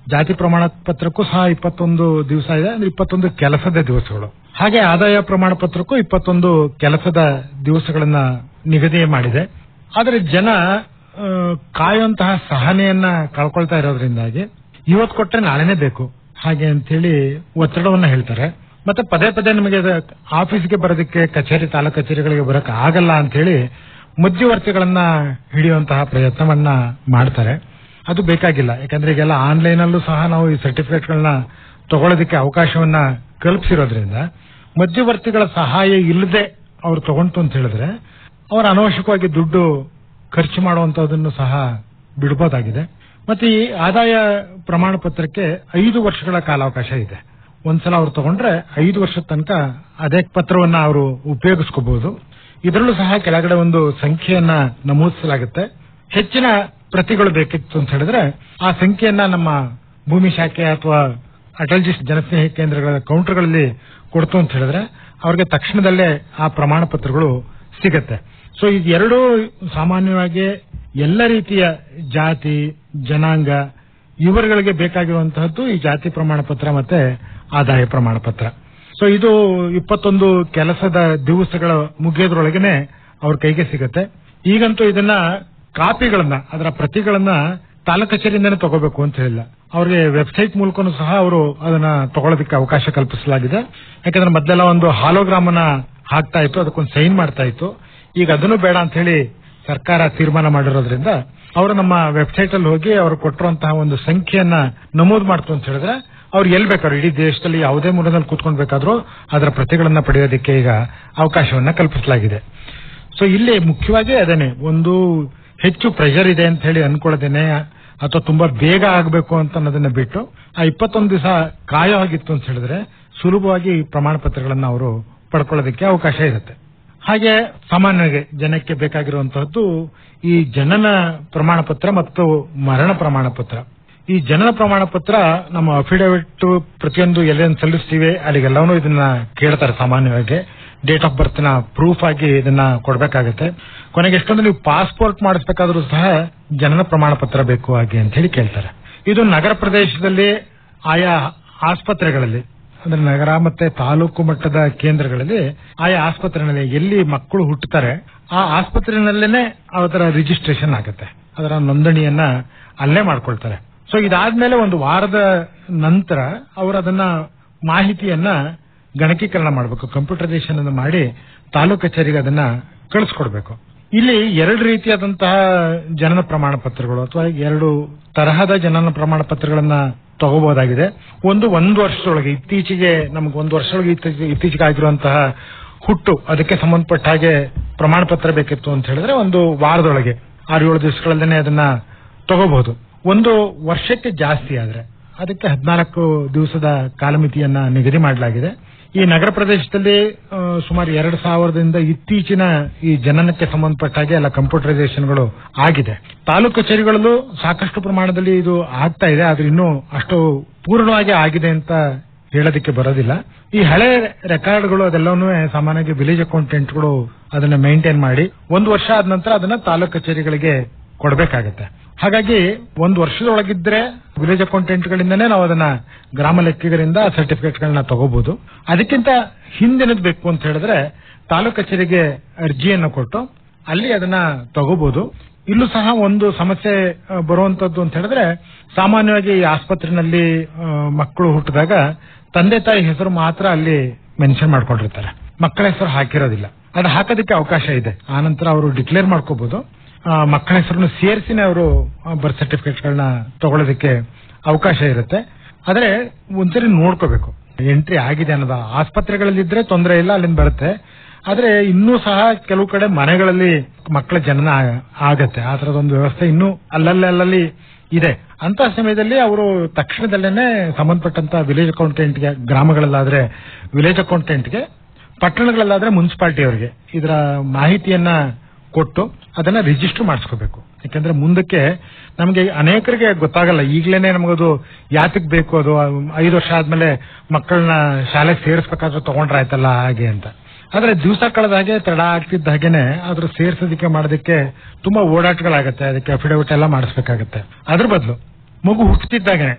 ಜಾತಿ ಪ್ರಮಾಣ ಪತ್ರಕ್ಕೂ ಸಹ ಇಪ್ಪತ್ತೊಂದು ದಿವಸ ಇದೆ ಅಂದ್ರೆ ಇಪ್ಪತ್ತೊಂದು ಕೆಲಸದ ದಿವಸಗಳು ಹಾಗೆ ಆದಾಯ ಪ್ರಮಾಣ ಪತ್ರಕ್ಕೂ ಇಪ್ಪತ್ತೊಂದು ಕೆಲಸದ ದಿವಸಗಳನ್ನ ನಿಗದಿ ಮಾಡಿದೆ ಆದರೆ ಜನ ಆ, ಕಾಯುವಂತಹ ಸಹನೆಯನ್ನ ಕಳ್ಕೊಳ್ತಾ ಇರೋದ್ರಿಂದಾಗಿ ಇವತ್ತು ಕೊಟ್ರೆ ನಾಳೆನೇ ಬೇಕು ಹಾಗೆ ಅಂತೇಳಿ ಒತ್ತಡವನ್ನ ಹೇಳ್ತಾರೆ ಮತ್ತೆ ಪದೇ ಪದೇ ನಮಗೆ ಅದು ಆಫೀಸ್ಗೆ ಬರೋದಕ್ಕೆ ಕಚೇರಿ ತಾಲೂಕು ಕಚೇರಿಗಳಿಗೆ ಬರಕ್ ಆಗಲ್ಲ ಅಂತ ಹೇಳಿ ಮಧ್ಯವರ್ತಿಗಳನ್ನ ಹಿಡಿಯುವಂತಹ ಪ್ರಯತ್ನವನ್ನ ಮಾಡ್ತಾರೆ ಅದು ಬೇಕಾಗಿಲ್ಲ ಯಾಕಂದ್ರೆ ಈಗೆಲ್ಲ ಆನ್ಲೈನ್ ಅಲ್ಲೂ ಸಹ ನಾವು ಈ ಸರ್ಟಿಫಿಕೇಟ್ಗಳನ್ನ ತಗೊಳ್ಳೋದಕ್ಕೆ ಅವಕಾಶವನ್ನ ಕಲ್ಪಿಸಿರೋದ್ರಿಂದ ಮಧ್ಯವರ್ತಿಗಳ ಸಹಾಯ ಇಲ್ಲದೆ ಅವ್ರು ತಗೊಂತು ಅಂತ ಹೇಳಿದ್ರೆ ಅವ್ರು ಅನವಶ್ಯಕವಾಗಿ ದುಡ್ಡು ಖರ್ಚು ಮಾಡುವಂತದನ್ನು ಸಹ ಬಿಡಬಹುದಾಗಿದೆ ಮತ್ತೆ ಈ ಆದಾಯ ಪ್ರಮಾಣ ಪತ್ರಕ್ಕೆ ಐದು ವರ್ಷಗಳ ಕಾಲಾವಕಾಶ ಇದೆ ಒಂದ್ಸಲ ಅವ್ರು ತಗೊಂಡ್ರೆ ಐದು ವರ್ಷದ ತನಕ ಅದೇ ಪತ್ರವನ್ನ ಅವರು ಉಪಯೋಗಿಸ್ಕೋಬಹುದು ಇದರಲ್ಲೂ ಸಹ ಕೆಳಗಡೆ ಒಂದು ಸಂಖ್ಯೆಯನ್ನ ನಮೂದಿಸಲಾಗುತ್ತೆ ಹೆಚ್ಚಿನ ಪ್ರತಿಗಳು ಬೇಕಿತ್ತು ಅಂತ ಹೇಳಿದ್ರೆ ಆ ಸಂಖ್ಯೆಯನ್ನ ನಮ್ಮ ಭೂಮಿ ಶಾಖೆ ಅಥವಾ ಅಟಲ್ ಜಿ ಜನಸ್ನೇಹಿ ಕೇಂದ್ರಗಳ ಕೌಂಟರ್ಗಳಲ್ಲಿ ಕೊಡ್ತು ಅಂತ ಹೇಳಿದ್ರೆ ಅವ್ರಿಗೆ ತಕ್ಷಣದಲ್ಲೇ ಆ ಪ್ರಮಾಣ ಪತ್ರಗಳು ಸಿಗತ್ತೆ ಸೊ ಇದು ಎರಡೂ ಸಾಮಾನ್ಯವಾಗಿ ಎಲ್ಲ ರೀತಿಯ ಜಾತಿ ಜನಾಂಗ ಇವರುಗಳಿಗೆ ಬೇಕಾಗಿರುವಂತಹದ್ದು ಈ ಜಾತಿ ಪ್ರಮಾಣ ಪತ್ರ ಮತ್ತೆ ಆದಾಯ ಪ್ರಮಾಣ ಪತ್ರ ಸೊ ಇದು ಇಪ್ಪತ್ತೊಂದು ಕೆಲಸದ ದಿವಸಗಳ ಮುಗಿಯೋದ್ರೊಳಗನೆ ಅವ್ರ ಕೈಗೆ ಸಿಗತ್ತೆ ಈಗಂತೂ ಇದನ್ನ ಕಾಪಿಗಳನ್ನ ಅದರ ಪ್ರತಿಗಳನ್ನ ತಾಲೂಕು ಕಚೇರಿಯಿಂದನೇ ತಗೋಬೇಕು ಅಂತ ಹೇಳಿಲ್ಲ ಅವ್ರಿಗೆ ವೆಬ್ಸೈಟ್ ಮೂಲಕನೂ ಸಹ ಅವರು ಅದನ್ನ ತಗೊಳ್ಳೋದಕ್ಕೆ ಅವಕಾಶ ಕಲ್ಪಿಸಲಾಗಿದೆ ಯಾಕಂದ್ರೆ ಮೊದಲೆಲ್ಲ ಒಂದು ಹಾಲೋಗ್ರಾಮ್ ಅನ್ನ ಹಾಕ್ತಾ ಇತ್ತು ಅದಕ್ಕೊಂದು ಸೈನ್ ಮಾಡ್ತಾ ಇತ್ತು ಈಗ ಅದನ್ನು ಬೇಡ ಅಂತ ಹೇಳಿ ಸರ್ಕಾರ ತೀರ್ಮಾನ ಮಾಡಿರೋದ್ರಿಂದ ಅವರು ನಮ್ಮ ವೆಬ್ಸೈಟ್ ಅಲ್ಲಿ ಹೋಗಿ ಅವರು ಕೊಟ್ಟಿರುವಂತಹ ಒಂದು ಸಂಖ್ಯೆಯನ್ನ ನಮೂದು ಮಾಡ್ತು ಅಂತ ಹೇಳಿದ್ರೆ ಅವ್ರು ಎಲ್ಲಿ ಬೇಕಾದ್ರು ಇಡೀ ದೇಶದಲ್ಲಿ ಯಾವುದೇ ಮೂಲೆಯಲ್ಲಿ ಕೂತ್ಕೊಂಡ್ ಬೇಕಾದ್ರೂ ಅದರ ಪ್ರತಿಗಳನ್ನ ಪಡೆಯೋದಕ್ಕೆ ಈಗ ಅವಕಾಶವನ್ನ ಕಲ್ಪಿಸಲಾಗಿದೆ ಸೊ ಇಲ್ಲಿ ಮುಖ್ಯವಾಗಿ ಅದೇನೆ ಒಂದು ಹೆಚ್ಚು ಪ್ರೆಷರ್ ಇದೆ ಅಂತ ಹೇಳಿ ಅನ್ಕೊಳ್ಳೋದೇನೆ ಅಥವಾ ತುಂಬಾ ಬೇಗ ಆಗಬೇಕು ಅಂತ ಅನ್ನೋದನ್ನ ಬಿಟ್ಟು ಆ ಇಪ್ಪತ್ತೊಂದು ದಿವಸ ಕಾಯೋ ಆಗಿತ್ತು ಅಂತ ಹೇಳಿದ್ರೆ ಸುಲಭವಾಗಿ ಈ ಪ್ರಮಾಣ ಪತ್ರಗಳನ್ನ ಅವರು ಪಡ್ಕೊಳ್ಳೋದಕ್ಕೆ ಅವಕಾಶ ಇರುತ್ತೆ ಹಾಗೆ ಸಾಮಾನ್ಯವಾಗಿ ಜನಕ್ಕೆ ಬೇಕಾಗಿರುವಂತಹದ್ದು ಈ ಜನನ ಪ್ರಮಾಣ ಪತ್ರ ಮತ್ತು ಮರಣ ಪ್ರಮಾಣ ಪತ್ರ ಈ ಜನನ ಪ್ರಮಾಣ ಪತ್ರ ನಮ್ಮ ಅಫಿಡವಿಟ್ ಪ್ರತಿಯೊಂದು ಎಲ್ಲೇನು ಸಲ್ಲಿಸ್ತೀವಿ ಅಲ್ಲಿಗೆಲ್ಲವೂ ಇದನ್ನ ಕೇಳ್ತಾರೆ ಸಾಮಾನ್ಯವಾಗಿ ಡೇಟ್ ಆಫ್ ಬರ್ತ್ ನ ಪ್ರೂಫ್ ಆಗಿ ಇದನ್ನ ಕೊಡ್ಬೇಕಾಗತ್ತೆ ಕೊನೆಗೆ ಎಷ್ಟೊಂದು ನೀವು ಪಾಸ್ಪೋರ್ಟ್ ಮಾಡಿಸ್ಬೇಕಾದ್ರೂ ಸಹ ಜನನ ಪ್ರಮಾಣ ಪತ್ರ ಬೇಕು ಹಾಗೆ ಅಂತ ಹೇಳಿ ಕೇಳ್ತಾರೆ ಇದು ನಗರ ಪ್ರದೇಶದಲ್ಲಿ ಆಯಾ ಆಸ್ಪತ್ರೆಗಳಲ್ಲಿ ಅಂದ್ರೆ ನಗರ ಮತ್ತೆ ತಾಲೂಕು ಮಟ್ಟದ ಕೇಂದ್ರಗಳಲ್ಲಿ ಆಯಾ ಆಸ್ಪತ್ರೆಗಳಲ್ಲಿ ಎಲ್ಲಿ ಮಕ್ಕಳು ಹುಟ್ಟುತ್ತಾರೆ ಆ ಆಸ್ಪತ್ರೆನಲ್ಲೇನೆ ಅದರ ರಿಜಿಸ್ಟ್ರೇಷನ್ ಆಗುತ್ತೆ ಅದರ ನೋಂದಣಿಯನ್ನ ಅಲ್ಲೇ ಮಾಡ್ಕೊಳ್ತಾರೆ ಸೊ ಇದಾದ್ಮೇಲೆ ಒಂದು ವಾರದ ನಂತರ ಅವರು ಅದನ್ನ ಮಾಹಿತಿಯನ್ನ ಗಣಕೀಕರಣ ಮಾಡಬೇಕು ಕಂಪ್ಯೂಟರೈಸೇಷನ್ ಅನ್ನು ಮಾಡಿ ತಾಲೂಕು ಕಚೇರಿಗೆ ಅದನ್ನ ಕಳಿಸ್ಕೊಡ್ಬೇಕು ಇಲ್ಲಿ ಎರಡು ರೀತಿಯಾದಂತಹ ಜನನ ಪ್ರಮಾಣ ಪತ್ರಗಳು ಅಥವಾ ಎರಡು ತರಹದ ಜನನ ಪ್ರಮಾಣ ಪತ್ರಗಳನ್ನ ತಗೋಬಹುದಾಗಿದೆ ಒಂದು ಒಂದು ವರ್ಷದೊಳಗೆ ಇತ್ತೀಚೆಗೆ ನಮ್ಗೆ ಒಂದು ವರ್ಷದೊಳಗೆ ಇತ್ತೀಚೆಗೆ ಇತ್ತೀಚೆಗೆ ಆಗಿರುವಂತಹ ಹುಟ್ಟು ಅದಕ್ಕೆ ಸಂಬಂಧಪಟ್ಟ ಹಾಗೆ ಪ್ರಮಾಣ ಪತ್ರ ಬೇಕಿತ್ತು ಅಂತ ಹೇಳಿದ್ರೆ ಒಂದು ವಾರದೊಳಗೆ ಆರು ಏಳು ದಿವಸಗಳಲ್ಲೇನೆ ಅದನ್ನ ತಗೋಬಹುದು ಒಂದು ವರ್ಷಕ್ಕೆ ಜಾಸ್ತಿ ಆದ್ರೆ ಅದಕ್ಕೆ ಹದಿನಾಲ್ಕು ದಿವಸದ ಕಾಲಮಿತಿಯನ್ನ ನಿಗದಿ ಮಾಡಲಾಗಿದೆ ಈ ನಗರ ಪ್ರದೇಶದಲ್ಲಿ ಆ, ಸುಮಾರು ಎರಡು ಸಾವಿರದಿಂದ ಇತ್ತೀಚಿನ ಈ ಜನನಕ್ಕೆ ಸಂಬಂಧಪಟ್ಟ ಹಾಗೆ ಎಲ್ಲ ಕಂಪ್ಯೂಟರೈಸೇಷನ್ಗಳು ಆಗಿದೆ ತಾಲೂಕು ಕಚೇರಿಗಳಲ್ಲೂ ಸಾಕಷ್ಟು ಪ್ರಮಾಣದಲ್ಲಿ ಇದು ಆಗ್ತಾ ಇದೆ ಆದ್ರೆ ಇನ್ನೂ ಅಷ್ಟು ಪೂರ್ಣವಾಗಿ ಆಗಿದೆ ಅಂತ ಹೇಳೋದಕ್ಕೆ ಬರೋದಿಲ್ಲ ಈ ಹಳೆ ರೆಕಾರ್ಡ್ಗಳು ಅದೆಲ್ಲವನ್ನೂ ಸಾಮಾನ್ಯವಾಗಿ ವಿಲೇಜ್ ಅಕೌಂಟೆಂಟ್ಗಳು ಅದನ್ನ ಮೇಂಟೈನ್ ಮಾಡಿ ಒಂದು ವರ್ಷ ಆದ ನಂತರ ಅದನ್ನ ತಾಲೂಕು ಕಚೇರಿಗಳಿಗೆ ಕೊಡಬೇಕಾಗತ್ತೆ ಹಾಗಾಗಿ ಒಂದು ವರ್ಷದೊಳಗಿದ್ರೆ ವಿಲೇಜ್ ಅಕೌಂಟೆಂಟ್ಗಳಿಂದನೇ ನಾವು ಅದನ್ನ ಗ್ರಾಮ ಲೆಕ್ಕಿಗರಿಂದ ಸರ್ಟಿಫಿಕೇಟ್ ಗಳನ್ನ ತಗೋಬಹುದು ಅದಕ್ಕಿಂತ ಹಿಂದಿನದ್ ಬೇಕು ಅಂತ ಹೇಳಿದ್ರೆ ತಾಲೂಕು ಕಚೇರಿಗೆ ಅರ್ಜಿಯನ್ನು ಕೊಟ್ಟು ಅಲ್ಲಿ ಅದನ್ನ ತಗೋಬಹುದು ಇಲ್ಲೂ ಸಹ ಒಂದು ಸಮಸ್ಯೆ ಆ, ಬರುವಂತದ್ದು ಅಂತ ಹೇಳಿದ್ರೆ ಸಾಮಾನ್ಯವಾಗಿ ಈ ಆಸ್ಪತ್ರೆನಲ್ಲಿ ಆ, ಮಕ್ಕಳು ಹುಟ್ಟಿದಾಗ ತಂದೆ ತಾಯಿ ಹೆಸರು ಮಾತ್ರ ಅಲ್ಲಿ ಮೆನ್ಷನ್ ಮಾಡ್ಕೊಂಡಿರ್ತಾರೆ ಮಕ್ಕಳ ಹೆಸರು ಹಾಕಿರೋದಿಲ್ಲ ಅದು ಹಾಕೋದಕ್ಕೆ ಅವಕಾಶ ಇದೆ ಆನಂತರ ಅವರು ಡಿಕ್ಲೇರ್ ಮಾಡ್ಕೋಬಹುದು ಆ, ಮಕ್ಕಳ ಹೆಸರನ್ನು ಸೇರಿಸಿನೇ ಅವರು ಬರ್ತ್ ಸರ್ಟಿಫಿಕೇಟ್ ಗಳನ್ನ ತಗೊಳ್ಳೋದಕ್ಕೆ ಅವಕಾಶ ಇರುತ್ತೆ ಆದ್ರೆ ಒಂದ್ಸರಿ ನೋಡ್ಕೋಬೇಕು ಎಂಟ್ರಿ ಆಗಿದೆ ಅನ್ನೋದು ಆಸ್ಪತ್ರೆಗಳಲ್ಲಿ ಇದ್ರೆ ತೊಂದರೆ ಇಲ್ಲ ಅಲ್ಲಿಂದ ಬರುತ್ತೆ ಆದ್ರೆ ಇನ್ನೂ ಸಹ ಕೆಲವು ಕಡೆ ಮನೆಗಳಲ್ಲಿ ಮಕ್ಕಳ ಜನನ ಆ- ಆಗತ್ತೆ ಆ ತರದೊಂದು ವ್ಯವಸ್ಥೆ ಇನ್ನೂ ಅಲ್ಲಲ್ಲಿ ಅಲ್ಲಲ್ಲಿ ಇದೆ ಅಂತ ಸಮಯದಲ್ಲಿ ಅವರು ತಕ್ಷಣದಲ್ಲೇನೆ ಸಂಬಂಧಪಟ್ಟಂತ ವಿಲೇಜ್ ಅಕೌಂಟೆಂಟ್ಗೆ ಗ್ರಾಮಗಳಲ್ಲಾದ್ರೆ ವಿಲೇಜ್ ಅಕೌಂಟೆಂಟ್ಗೆ ಪಟ್ಟಣಗಳಲ್ಲಾದ್ರೆ ಮುನ್ಸಿಪಾಲಿಟಿ ಅವರಿಗೆ ಇದರ ಮಾಹಿತಿಯನ್ನ ಕೊಟ್ಟು ಅದನ್ನ ರಿಜಿಸ್ಟರ್ ಮಾಡಿಸ್ಕೋಬೇಕು ಯಾಕಂದ್ರೆ ಮುಂದಕ್ಕೆ ನಮಗೆ ಅನೇಕರಿಗೆ ಗೊತ್ತಾಗಲ್ಲ ಈಗ್ಲೇನೆ ನಮಗದು ಯಾತಕ್ ಬೇಕು ಅದು ಐದು ವರ್ಷ ಆದ್ಮೇಲೆ ಮಕ್ಕಳನ್ನ ಶಾಲೆಗೆ ಸೇರಿಸ್ಬೇಕಾದ್ರೆ ತಗೊಂಡ್ರಾಯ್ತಲ್ಲ ಹಾಗೆ ಅಂತ ಆದ್ರೆ ದಿವಸ ಕಳೆದ ಹಾಗೆ ತಡ ಆಗ್ತಿದ್ದ ಹಾಗೇನೆ ಅದ್ರ ಸೇರ್ಸೋದಕ್ಕೆ ಮಾಡೋದಕ್ಕೆ ತುಂಬಾ ಓಡಾಟಗಳಾಗತ್ತೆ ಅದಕ್ಕೆ ಅಫಿಡವಿಟ್ ಎಲ್ಲ ಮಾಡಿಸ್ಬೇಕಾಗತ್ತೆ ಅದ್ರ ಬದಲು ಮಗು ಹುಟ್ಟುತ್ತಿದ್ದಾಗನೆ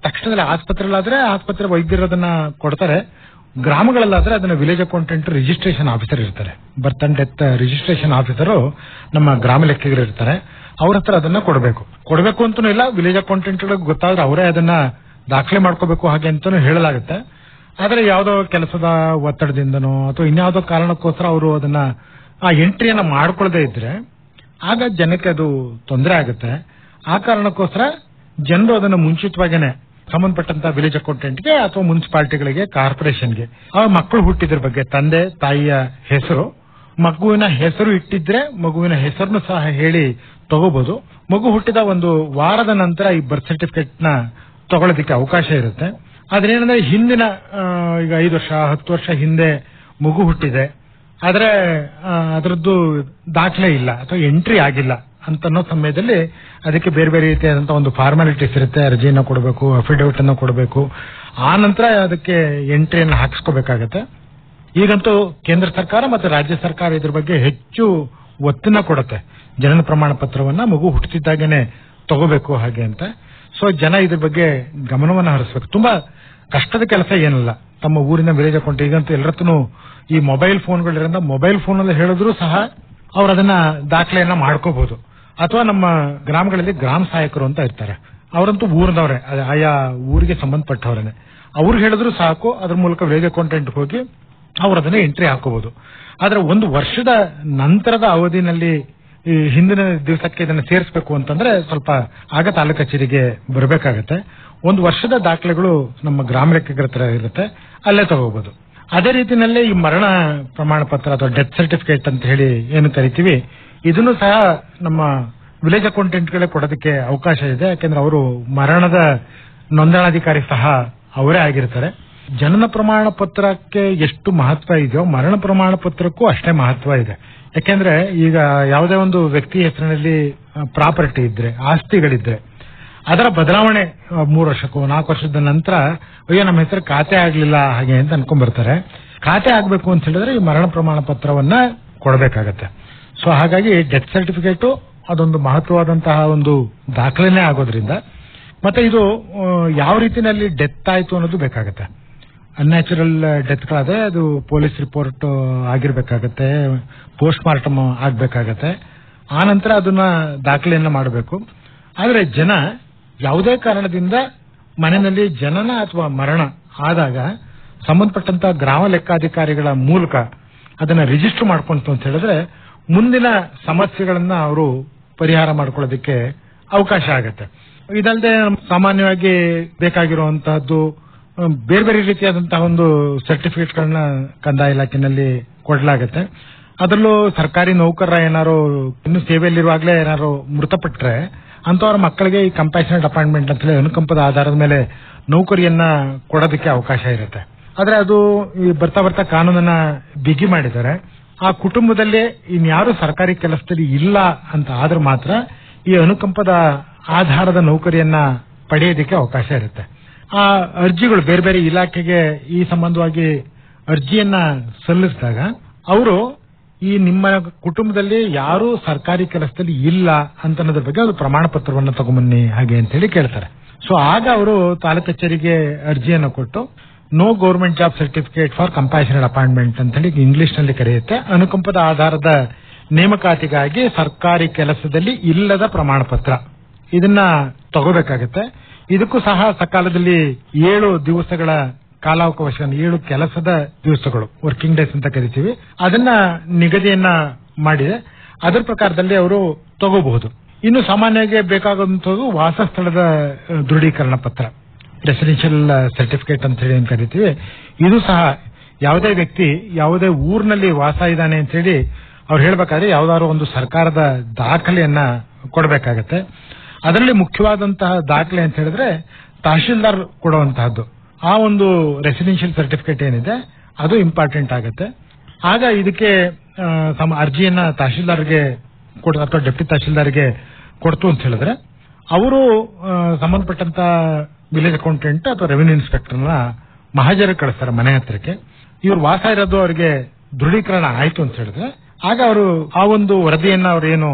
ತಕ್ಷಣದಲ್ಲಿ ಆಸ್ಪತ್ರೆಗಳಾದ್ರೆ ಆಸ್ಪತ್ರೆ ವೈದ್ಯರು ಅದನ್ನ ಕೊಡ್ತಾರೆ ಗ್ರಾಮಗಳಲ್ಲಾದ್ರೆ ಅದನ್ನ ವಿಲೇಜ್ ಅಕೌಂಟೆಂಟ್ ರಿಜಿಸ್ಟ್ರೇಷನ್ ಆಫೀಸರ್ ಇರ್ತಾರೆ birth and death registration officer ನಮ್ಮ ಗ್ರಾಮ ಲೆಕ್ಕಿಗರು ಇರ್ತಾರೆ ಅವ್ರ ಹತ್ರ ಅದನ್ನ ಕೊಡಬೇಕು ಕೊಡಬೇಕು ಅಂತಾನೂ ಇಲ್ಲ ವಿಲೇಜ್ ಅಕೌಂಟೆಂಟ್ ಗೊತ್ತಾದ್ರೆ ಅವರೇ ಅದನ್ನ ದಾಖಲೆ ಮಾಡ್ಕೋಬೇಕು ಹಾಗೆ ಅಂತಾನು ಹೇಳಲಾಗುತ್ತೆ ಆದ್ರೆ ಯಾವ್ದೋ ಕೆಲಸದ ಒತ್ತಡದಿಂದನೋ ಅಥವಾ ಇನ್ಯಾವುದೋ ಕಾರಣಕ್ಕೋಸ್ಕರ ಅವರು ಅದನ್ನ ಆ ಎಂಟ್ರಿಯನ್ನ ಮಾಡ್ಕೊಳ್ಳದೆ ಇದ್ರೆ ಆಗ ಜನಕ್ಕೆ ಅದು ತೊಂದರೆ ಆಗುತ್ತೆ ಆ ಕಾರಣಕ್ಕೋಸ್ಕರ ಜನರು ಅದನ್ನ ಮುಂಚಿತವಾಗೇನೆ ಸಂಬಂಧಪಟ್ಟಂತ ವಿಲೇಜ್ ಅಕೌಂಟೆಂಟ್ಗೆ ಅಥವಾ ಮುನ್ಸಿಪಾಲಿಟಿಗಳಿಗೆ ಕಾರ್ಪೊರೇಷನ್ಗೆ ಆ ಮಕ್ಕಳು ಹುಟ್ಟಿದ್ರ ಬಗ್ಗೆ ತಂದೆ ತಾಯಿಯ ಹೆಸರು ಮಗುವಿನ ಹೆಸರು ಇಟ್ಟಿದ್ರೆ ಮಗುವಿನ ಹೆಸರನ್ನು ಸಹ ಹೇಳಿ ತಗೋಬಹುದು ಮಗು ಹುಟ್ಟಿದ ಒಂದು ವಾರದ ನಂತರ ಈ ಬರ್ತ್ ಸರ್ಟಿಫಿಕೇಟ್ ನ ತಗೊಳ್ಳೋದಕ್ಕೆ ಅವಕಾಶ ಇರುತ್ತೆ ಅದೇನಂದ್ರೆ ಹಿಂದಿನ ಆ, ಈಗ ಐದು ವರ್ಷ ಹತ್ತು ವರ್ಷ ಹಿಂದೆ ಮಗು ಹುಟ್ಟಿದೆ ಆದ್ರೆ ಆ, ಅದರದ್ದು ದಾಖಲೆ ಇಲ್ಲ ಅಥವಾ ಎಂಟ್ರಿ ಆಗಿಲ್ಲ ಅಂತ ಅನ್ನೋ ಸಮಯದಲ್ಲಿ ಅದಕ್ಕೆ ಬೇರೆ ಬೇರೆ ರೀತಿಯಾದಂತಹ ಒಂದು ಫಾರ್ಮಾಲಿಟೀಸ್ ಇರುತ್ತೆ ಅರ್ಜಿಯನ್ನ ಕೊಡಬೇಕು ಅಫಿಡವಿಟ್ ಅನ್ನು ಕೊಡಬೇಕು ಆ ನಂತರ ಅದಕ್ಕೆ ಎಂಟ್ರಿಯನ್ನು ಹಾಕಿಸ್ಕೋಬೇಕಾಗತ್ತೆ ಈಗಂತೂ ಕೇಂದ್ರ ಸರ್ಕಾರ ಮತ್ತು ರಾಜ್ಯ ಸರ್ಕಾರ ಇದ್ರ ಬಗ್ಗೆ ಹೆಚ್ಚು ಒತ್ತನ್ನ ಕೊಡುತ್ತೆ ಜನನ ಪ್ರಮಾಣ ಪತ್ರವನ್ನ ಮಗು ಹುಟ್ಟುತ್ತಿದ್ದಾಗೇನೆ ತಗೋಬೇಕು ಹಾಗೆ ಅಂತ ಸೊ ಜನ ಇದ್ರ ಬಗ್ಗೆ ಗಮನವನ್ನ ಹರಿಸಬೇಕು ತುಂಬಾ ಕಷ್ಟದ ಕೆಲಸ ಏನಲ್ಲ ತಮ್ಮ ಊರಿನ ವಿಲೇಜ್ ಅಕೌಂಟ್ ಈಗಂತೂ ಎಲ್ಲರತ್ತೂ ಈ ಮೊಬೈಲ್ ಫೋನ್ಗಳಿರೋದ್ರಿಂದ ಮೊಬೈಲ್ ಫೋನ್ ಅಲ್ಲಿ ಹೇಳಿದ್ರು ಸಹ ಅವ್ರು ಅದನ್ನ ದಾಖಲೆಯನ್ನ ಮಾಡ್ಕೋಬಹುದು ಅಥವಾ ನಮ್ಮ ಗ್ರಾಮಗಳಲ್ಲಿ ಗ್ರಾಮ ಸಹಾಯಕರು ಅಂತ ಇರ್ತಾರೆ ಅವರಂತೂ ಊರಿನವರೇ ಅದೇ ಆಯಾ ಊರಿಗೆ ಸಂಬಂಧಪಟ್ಟವರೇನೆ ಅವ್ರು ಹೇಳಿದ್ರು ಸಾಕು ಅದ್ರ ಮೂಲಕ ವಿಲೇಜ್ ಅಕೌಂಟೆಂಟ್ ಹೋಗಿ ಅವ್ರು ಅದನ್ನ ಎಂಟ್ರಿ ಹಾಕೋಬಹುದು ಆದ್ರೆ ಒಂದು ವರ್ಷದ ನಂತರದ ಅವಧಿನಲ್ಲಿ ಈ ಹಿಂದಿನ ದಿವಸಕ್ಕೆ ಇದನ್ನ ಸೇರಿಸಬೇಕು ಅಂತಂದ್ರೆ ಸ್ವಲ್ಪ ಆಗ ತಾಲೂಕು ಕಚೇರಿಗೆ ಬರಬೇಕಾಗತ್ತೆ ಒಂದು ವರ್ಷದ ದಾಖಲೆಗಳು ನಮ್ಮ ಗ್ರಾಮ ಲೆಕ್ಕಿಗರ ಹತ್ರ ಇರುತ್ತೆ ಅಲ್ಲೇ ತಗೋಬಹುದು ಅದೇ ರೀತಿನಲ್ಲೇ ಈ ಮರಣ ಪ್ರಮಾಣ ಪತ್ರ ಅಥವಾ ಡೆತ್ ಸರ್ಟಿಫಿಕೇಟ್ ಅಂತ ಹೇಳಿ ಏನು ಕರಿತೀವಿ ಇದನ್ನು ಸಹ ನಮ್ಮ ವಿಲೇಜ್ ಅಕೌಂಟೆಂಟ್ಗಳೇ ಕೊಡೋದಕ್ಕೆ ಅವಕಾಶ ಇದೆ ಯಾಕೆಂದ್ರೆ ಅವರು ಮರಣದ ನೋಂದಣಾಧಿಕಾರಿ ಸಹ ಅವರೇ ಆಗಿರ್ತಾರೆ ಜನನ ಪ್ರಮಾಣ ಪತ್ರಕ್ಕೆ ಎಷ್ಟು ಮಹತ್ವ ಇದೆಯೋ ಮರಣ ಪ್ರಮಾಣ ಪತ್ರಕ್ಕೂ ಅಷ್ಟೇ ಮಹತ್ವ ಇದೆ ಯಾಕೆಂದ್ರೆ ಈಗ ಯಾವುದೇ ಒಂದು ವ್ಯಕ್ತಿ ಹೆಸರಿನಲ್ಲಿ ಪ್ರಾಪರ್ಟಿ ಇದ್ರೆ ಆಸ್ತಿಗಳಿದ್ರೆ ಅದರ ಬದಲಾವಣೆ ಆ, ಮೂರು ವರ್ಷಕ್ಕೂ ನಾಲ್ಕು ವರ್ಷದ ನಂತರ ಅಯ್ಯೋ ನಮ್ಮ ಹೆಸರು ಖಾತೆ ಆಗ್ಲಿಲ್ಲ ಹಾಗೆ ಅಂತ ಅನ್ಕೊಂಡ್ ಬರ್ತಾರೆ ಖಾತೆ ಆಗ್ಬೇಕು ಅಂತ ಹೇಳಿದ್ರೆ ಈ ಮರಣ ಪ್ರಮಾಣ ಪತ್ರವನ್ನ ಕೊಡಬೇಕಾಗತ್ತೆ ಸೊ ಹಾಗಾಗಿ ಡೆತ್ ಸರ್ಟಿಫಿಕೇಟ್ ಅದೊಂದು ಮಹತ್ವವಾದಂತಹ ಒಂದು ದಾಖಲೆನೇ ಆಗೋದ್ರಿಂದ ಮತ್ತೆ ಇದು ಆ, ಯಾವ ರೀತಿನಲ್ಲಿ ಡೆತ್ ಆಯ್ತು ಅನ್ನೋದು ಬೇಕಾಗತ್ತೆ ಅನ್ಯಾಚುರಲ್ ಡೆತ್ಗಳಾದ್ರೆ ಅದು ಪೊಲೀಸ್ ರಿಪೋರ್ಟ್ ಆಗಿರ್ಬೇಕಾಗತ್ತೆ ಪೋಸ್ಟ್ ಮಾರ್ಟಮ್ ಆಗ್ಬೇಕಾಗತ್ತೆ ಆ ನಂತರ ಅದನ್ನ ದಾಖಲೆಯನ್ನ ಮಾಡಬೇಕು ಆದ್ರೆ ಜನ ಯಾವುದೇ ಕಾರಣದಿಂದ ಮನೆಯಲ್ಲಿ ಜನನ ಅಥವಾ ಮರಣ ಆದಾಗ ಸಂಬಂಧಪಟ್ಟಂತ ಗ್ರಾಮ ಲೆಕ್ಕಾಧಿಕಾರಿಗಳ ಮೂಲಕ ಅದನ್ನ ರಿಜಿಸ್ಟರ್ ಮಾಡ್ಕೊಂತು ಅಂತ ಹೇಳಿದ್ರೆ ಮುಂದಿನ ಸಮಸ್ಯೆಗಳನ್ನ ಅವರು ಪರಿಹಾರ ಮಾಡ್ಕೊಳ್ಳೋದಕ್ಕೆ ಅವಕಾಶ ಆಗತ್ತೆ ಇದಲ್ಲದೆ ಸಾಮಾನ್ಯವಾಗಿ ಬೇಕಾಗಿರುವಂತಹದ್ದು ಅಹ್, ಬೇರೆ ಬೇರೆ ರೀತಿಯಾದಂತಹ ಒಂದು ಸರ್ಟಿಫಿಕೇಟ್ಗಳನ್ನ ಕಂದಾಯ ಇಲಾಖೆನಲ್ಲಿ ಕೊಡಲಾಗತ್ತೆ ಅದರಲ್ಲೂ ಸರ್ಕಾರಿ ನೌಕರರ ಏನಾರು ಇನ್ನು ಸೇವೆಯಲ್ಲಿರುವಾಗಲೇ ಏನಾರು ಮೃತಪಟ್ರೆ ಅಂತವರ ಮಕ್ಕಳಿಗೆ ಈ ಕಂಪ್ಯಾಷನೇಟ್ ಅಪಾಯಿಂಟ್ಮೆಂಟ್ ಅಂತ ಹೇಳಿ ಅನುಕಂಪದ ಆಧಾರದ ಮೇಲೆ ನೌಕರಿಯನ್ನ ಕೊಡೋದಕ್ಕೆ ಅವಕಾಶ ಇರುತ್ತೆ ಆದ್ರೆ ಅದು ಈ ಬರ್ತಾ ಬರ್ತಾ ಕಾನೂನನ್ನ ಬಿಗಿ ಮಾಡಿದ್ದಾರೆ ಆ ಕುಟುಂಬದಲ್ಲಿ ಇನ್ಯಾರು ಸರ್ಕಾರಿ ಕೆಲಸದಲ್ಲಿ ಇಲ್ಲ ಅಂತ ಆದ್ರೆ ಮಾತ್ರ ಈ ಅನುಕಂಪದ ಆಧಾರದ ನೌಕರಿಯನ್ನ ಪಡೆಯೋದಕ್ಕೆ ಅವಕಾಶ ಇರುತ್ತೆ ಆ ಅರ್ಜಿಗಳು ಬೇರೆ ಬೇರೆ ಇಲಾಖೆಗೆ ಈ ಸಂಬಂಧವಾಗಿ ಅರ್ಜಿಯನ್ನ ಸಲ್ಲಿಸಿದಾಗ ಅವರು ಈ ನಿಮ್ಮ ಕುಟುಂಬದಲ್ಲಿ ಯಾರು ಸರ್ಕಾರಿ ಕೆಲಸದಲ್ಲಿ ಇಲ್ಲ ಅಂತ ಅನ್ನೋದ್ರ ಬಗ್ಗೆ ಒಂದು ಪ್ರಮಾಣ ಪತ್ರವನ್ನ ತಗೊಂಬನ್ನಿ ಹಾಗೆ ಅಂತ ಹೇಳಿ ಕೇಳ್ತಾರೆ ಸೊ ಆಗ ಅವರು ತಾಲೂಕು ಕಚೇರಿಗೆ ಅರ್ಜಿಯನ್ನು ಕೊಟ್ಟು no government job certificate for compassionate appointment ಅಂತ ಹೇಳಿ ಇಂಗ್ಲಿಷ್ ನಲ್ಲಿ ಕರೆಯುತ್ತೆ ಅನುಕಂಪದ ಆಧಾರದ ನೇಮಕಾತಿಗಾಗಿ ಸರ್ಕಾರಿ ಕೆಲಸದಲ್ಲಿ ಇಲ್ಲದ ಪ್ರಮಾಣ ಪತ್ರ ಇದನ್ನ ತಗೋಬೇಕಾಗತ್ತೆ ಇದಕ್ಕೂ ಸಹ ಸಕಾಲದಲ್ಲಿ ಏಳು ದಿವಸಗಳ ಕಾಲಾವಕಾಶ ಏಳು ಕೆಲಸದ ದಿವಸಗಳು ವರ್ಕಿಂಗ್ ಡೇಸ್ ಅಂತ ಕರಿತೀವಿ ಅದನ್ನ ನಿಗದಿಯನ್ನ ಮಾಡಿದೆ ಅದರ ಪ್ರಕಾರದಲ್ಲಿ ಅವರು ತಗೋಬಹುದು ಇನ್ನು ಸಾಮಾನ್ಯವಾಗಿ ಬೇಕಾಗುವಂತದ್ದು ವಾಸಸ್ಥಳದ ಅಹ್, ದೃಢೀಕರಣ ಪತ್ರ ರೆಸಿಡೆನ್ಷಿಯಲ್ ಸರ್ಟಿಫಿಕೇಟ್ ಅಂತ ಹೇಳಿ ಏನ್ ಕರಿತೀವಿ ಇದು ಸಹ ಯಾವುದೇ ವ್ಯಕ್ತಿ ಯಾವುದೇ ಊರಿನಲ್ಲಿ ವಾಸ ಇದ್ದಾನೆ ಅಂತ ಹೇಳಿ ಅವ್ರು ಹೇಳ್ಬೇಕಾದ್ರೆ ಯಾವ್ದಾದ್ರು ಒಂದು ಸರ್ಕಾರದ ದಾಖಲೆಯನ್ನ ಕೊಡಬೇಕಾಗತ್ತೆ ಅದರಲ್ಲಿ ಮುಖ್ಯವಾದಂತಹ ದಾಖಲೆ ಅಂತ ಹೇಳಿದ್ರೆ ತಹಶೀಲ್ದಾರ್ ಕೊಡುವಂತಹದ್ದು ಆ ಒಂದು ರೆಸಿಡೆನ್ಷಿಯಲ್ ಸರ್ಟಿಫಿಕೇಟ್ ಏನಿದೆ ಅದು ಇಂಪಾರ್ಟೆಂಟ್ ಆಗುತ್ತೆ ಆಗ ಇದಕ್ಕೆ ಆ, ತಮ್ಮ ಅರ್ಜಿಯನ್ನ ತಹಶೀಲ್ದಾರ್ಗೆ ಕೊಡ ಅಥವಾ ಡೆಪ್ಟಿ ತಹಶೀಲ್ದಾರ್ಗೆ ಕೊಡ್ತು ಅಂತ ಹೇಳಿದ್ರೆ ಅವರು ಸಂಬಂಧಪಟ್ಟಂತ ವಿಲೇಜ್ ಅಕೌಂಟೆಂಟ್ ಅಥವಾ ರೆವಿನ್ಯೂ ಇನ್ಸ್ಪೆಕ್ಟರ್ನ ಮಹಾಜರ ಕಳಿಸ್ತಾರೆ ಮನೆ ಹತ್ರಕ್ಕೆ ಇವ್ರು ವಾಸ ಇರೋದು ಅವರಿಗೆ ದೃಢೀಕರಣ ಆಯ್ತು ಅಂತ ಹೇಳಿದ್ರೆ ಆಗ ಅವರು ಆ ಒಂದು ವರದಿಯನ್ನ ಅವ್ರು ಏನು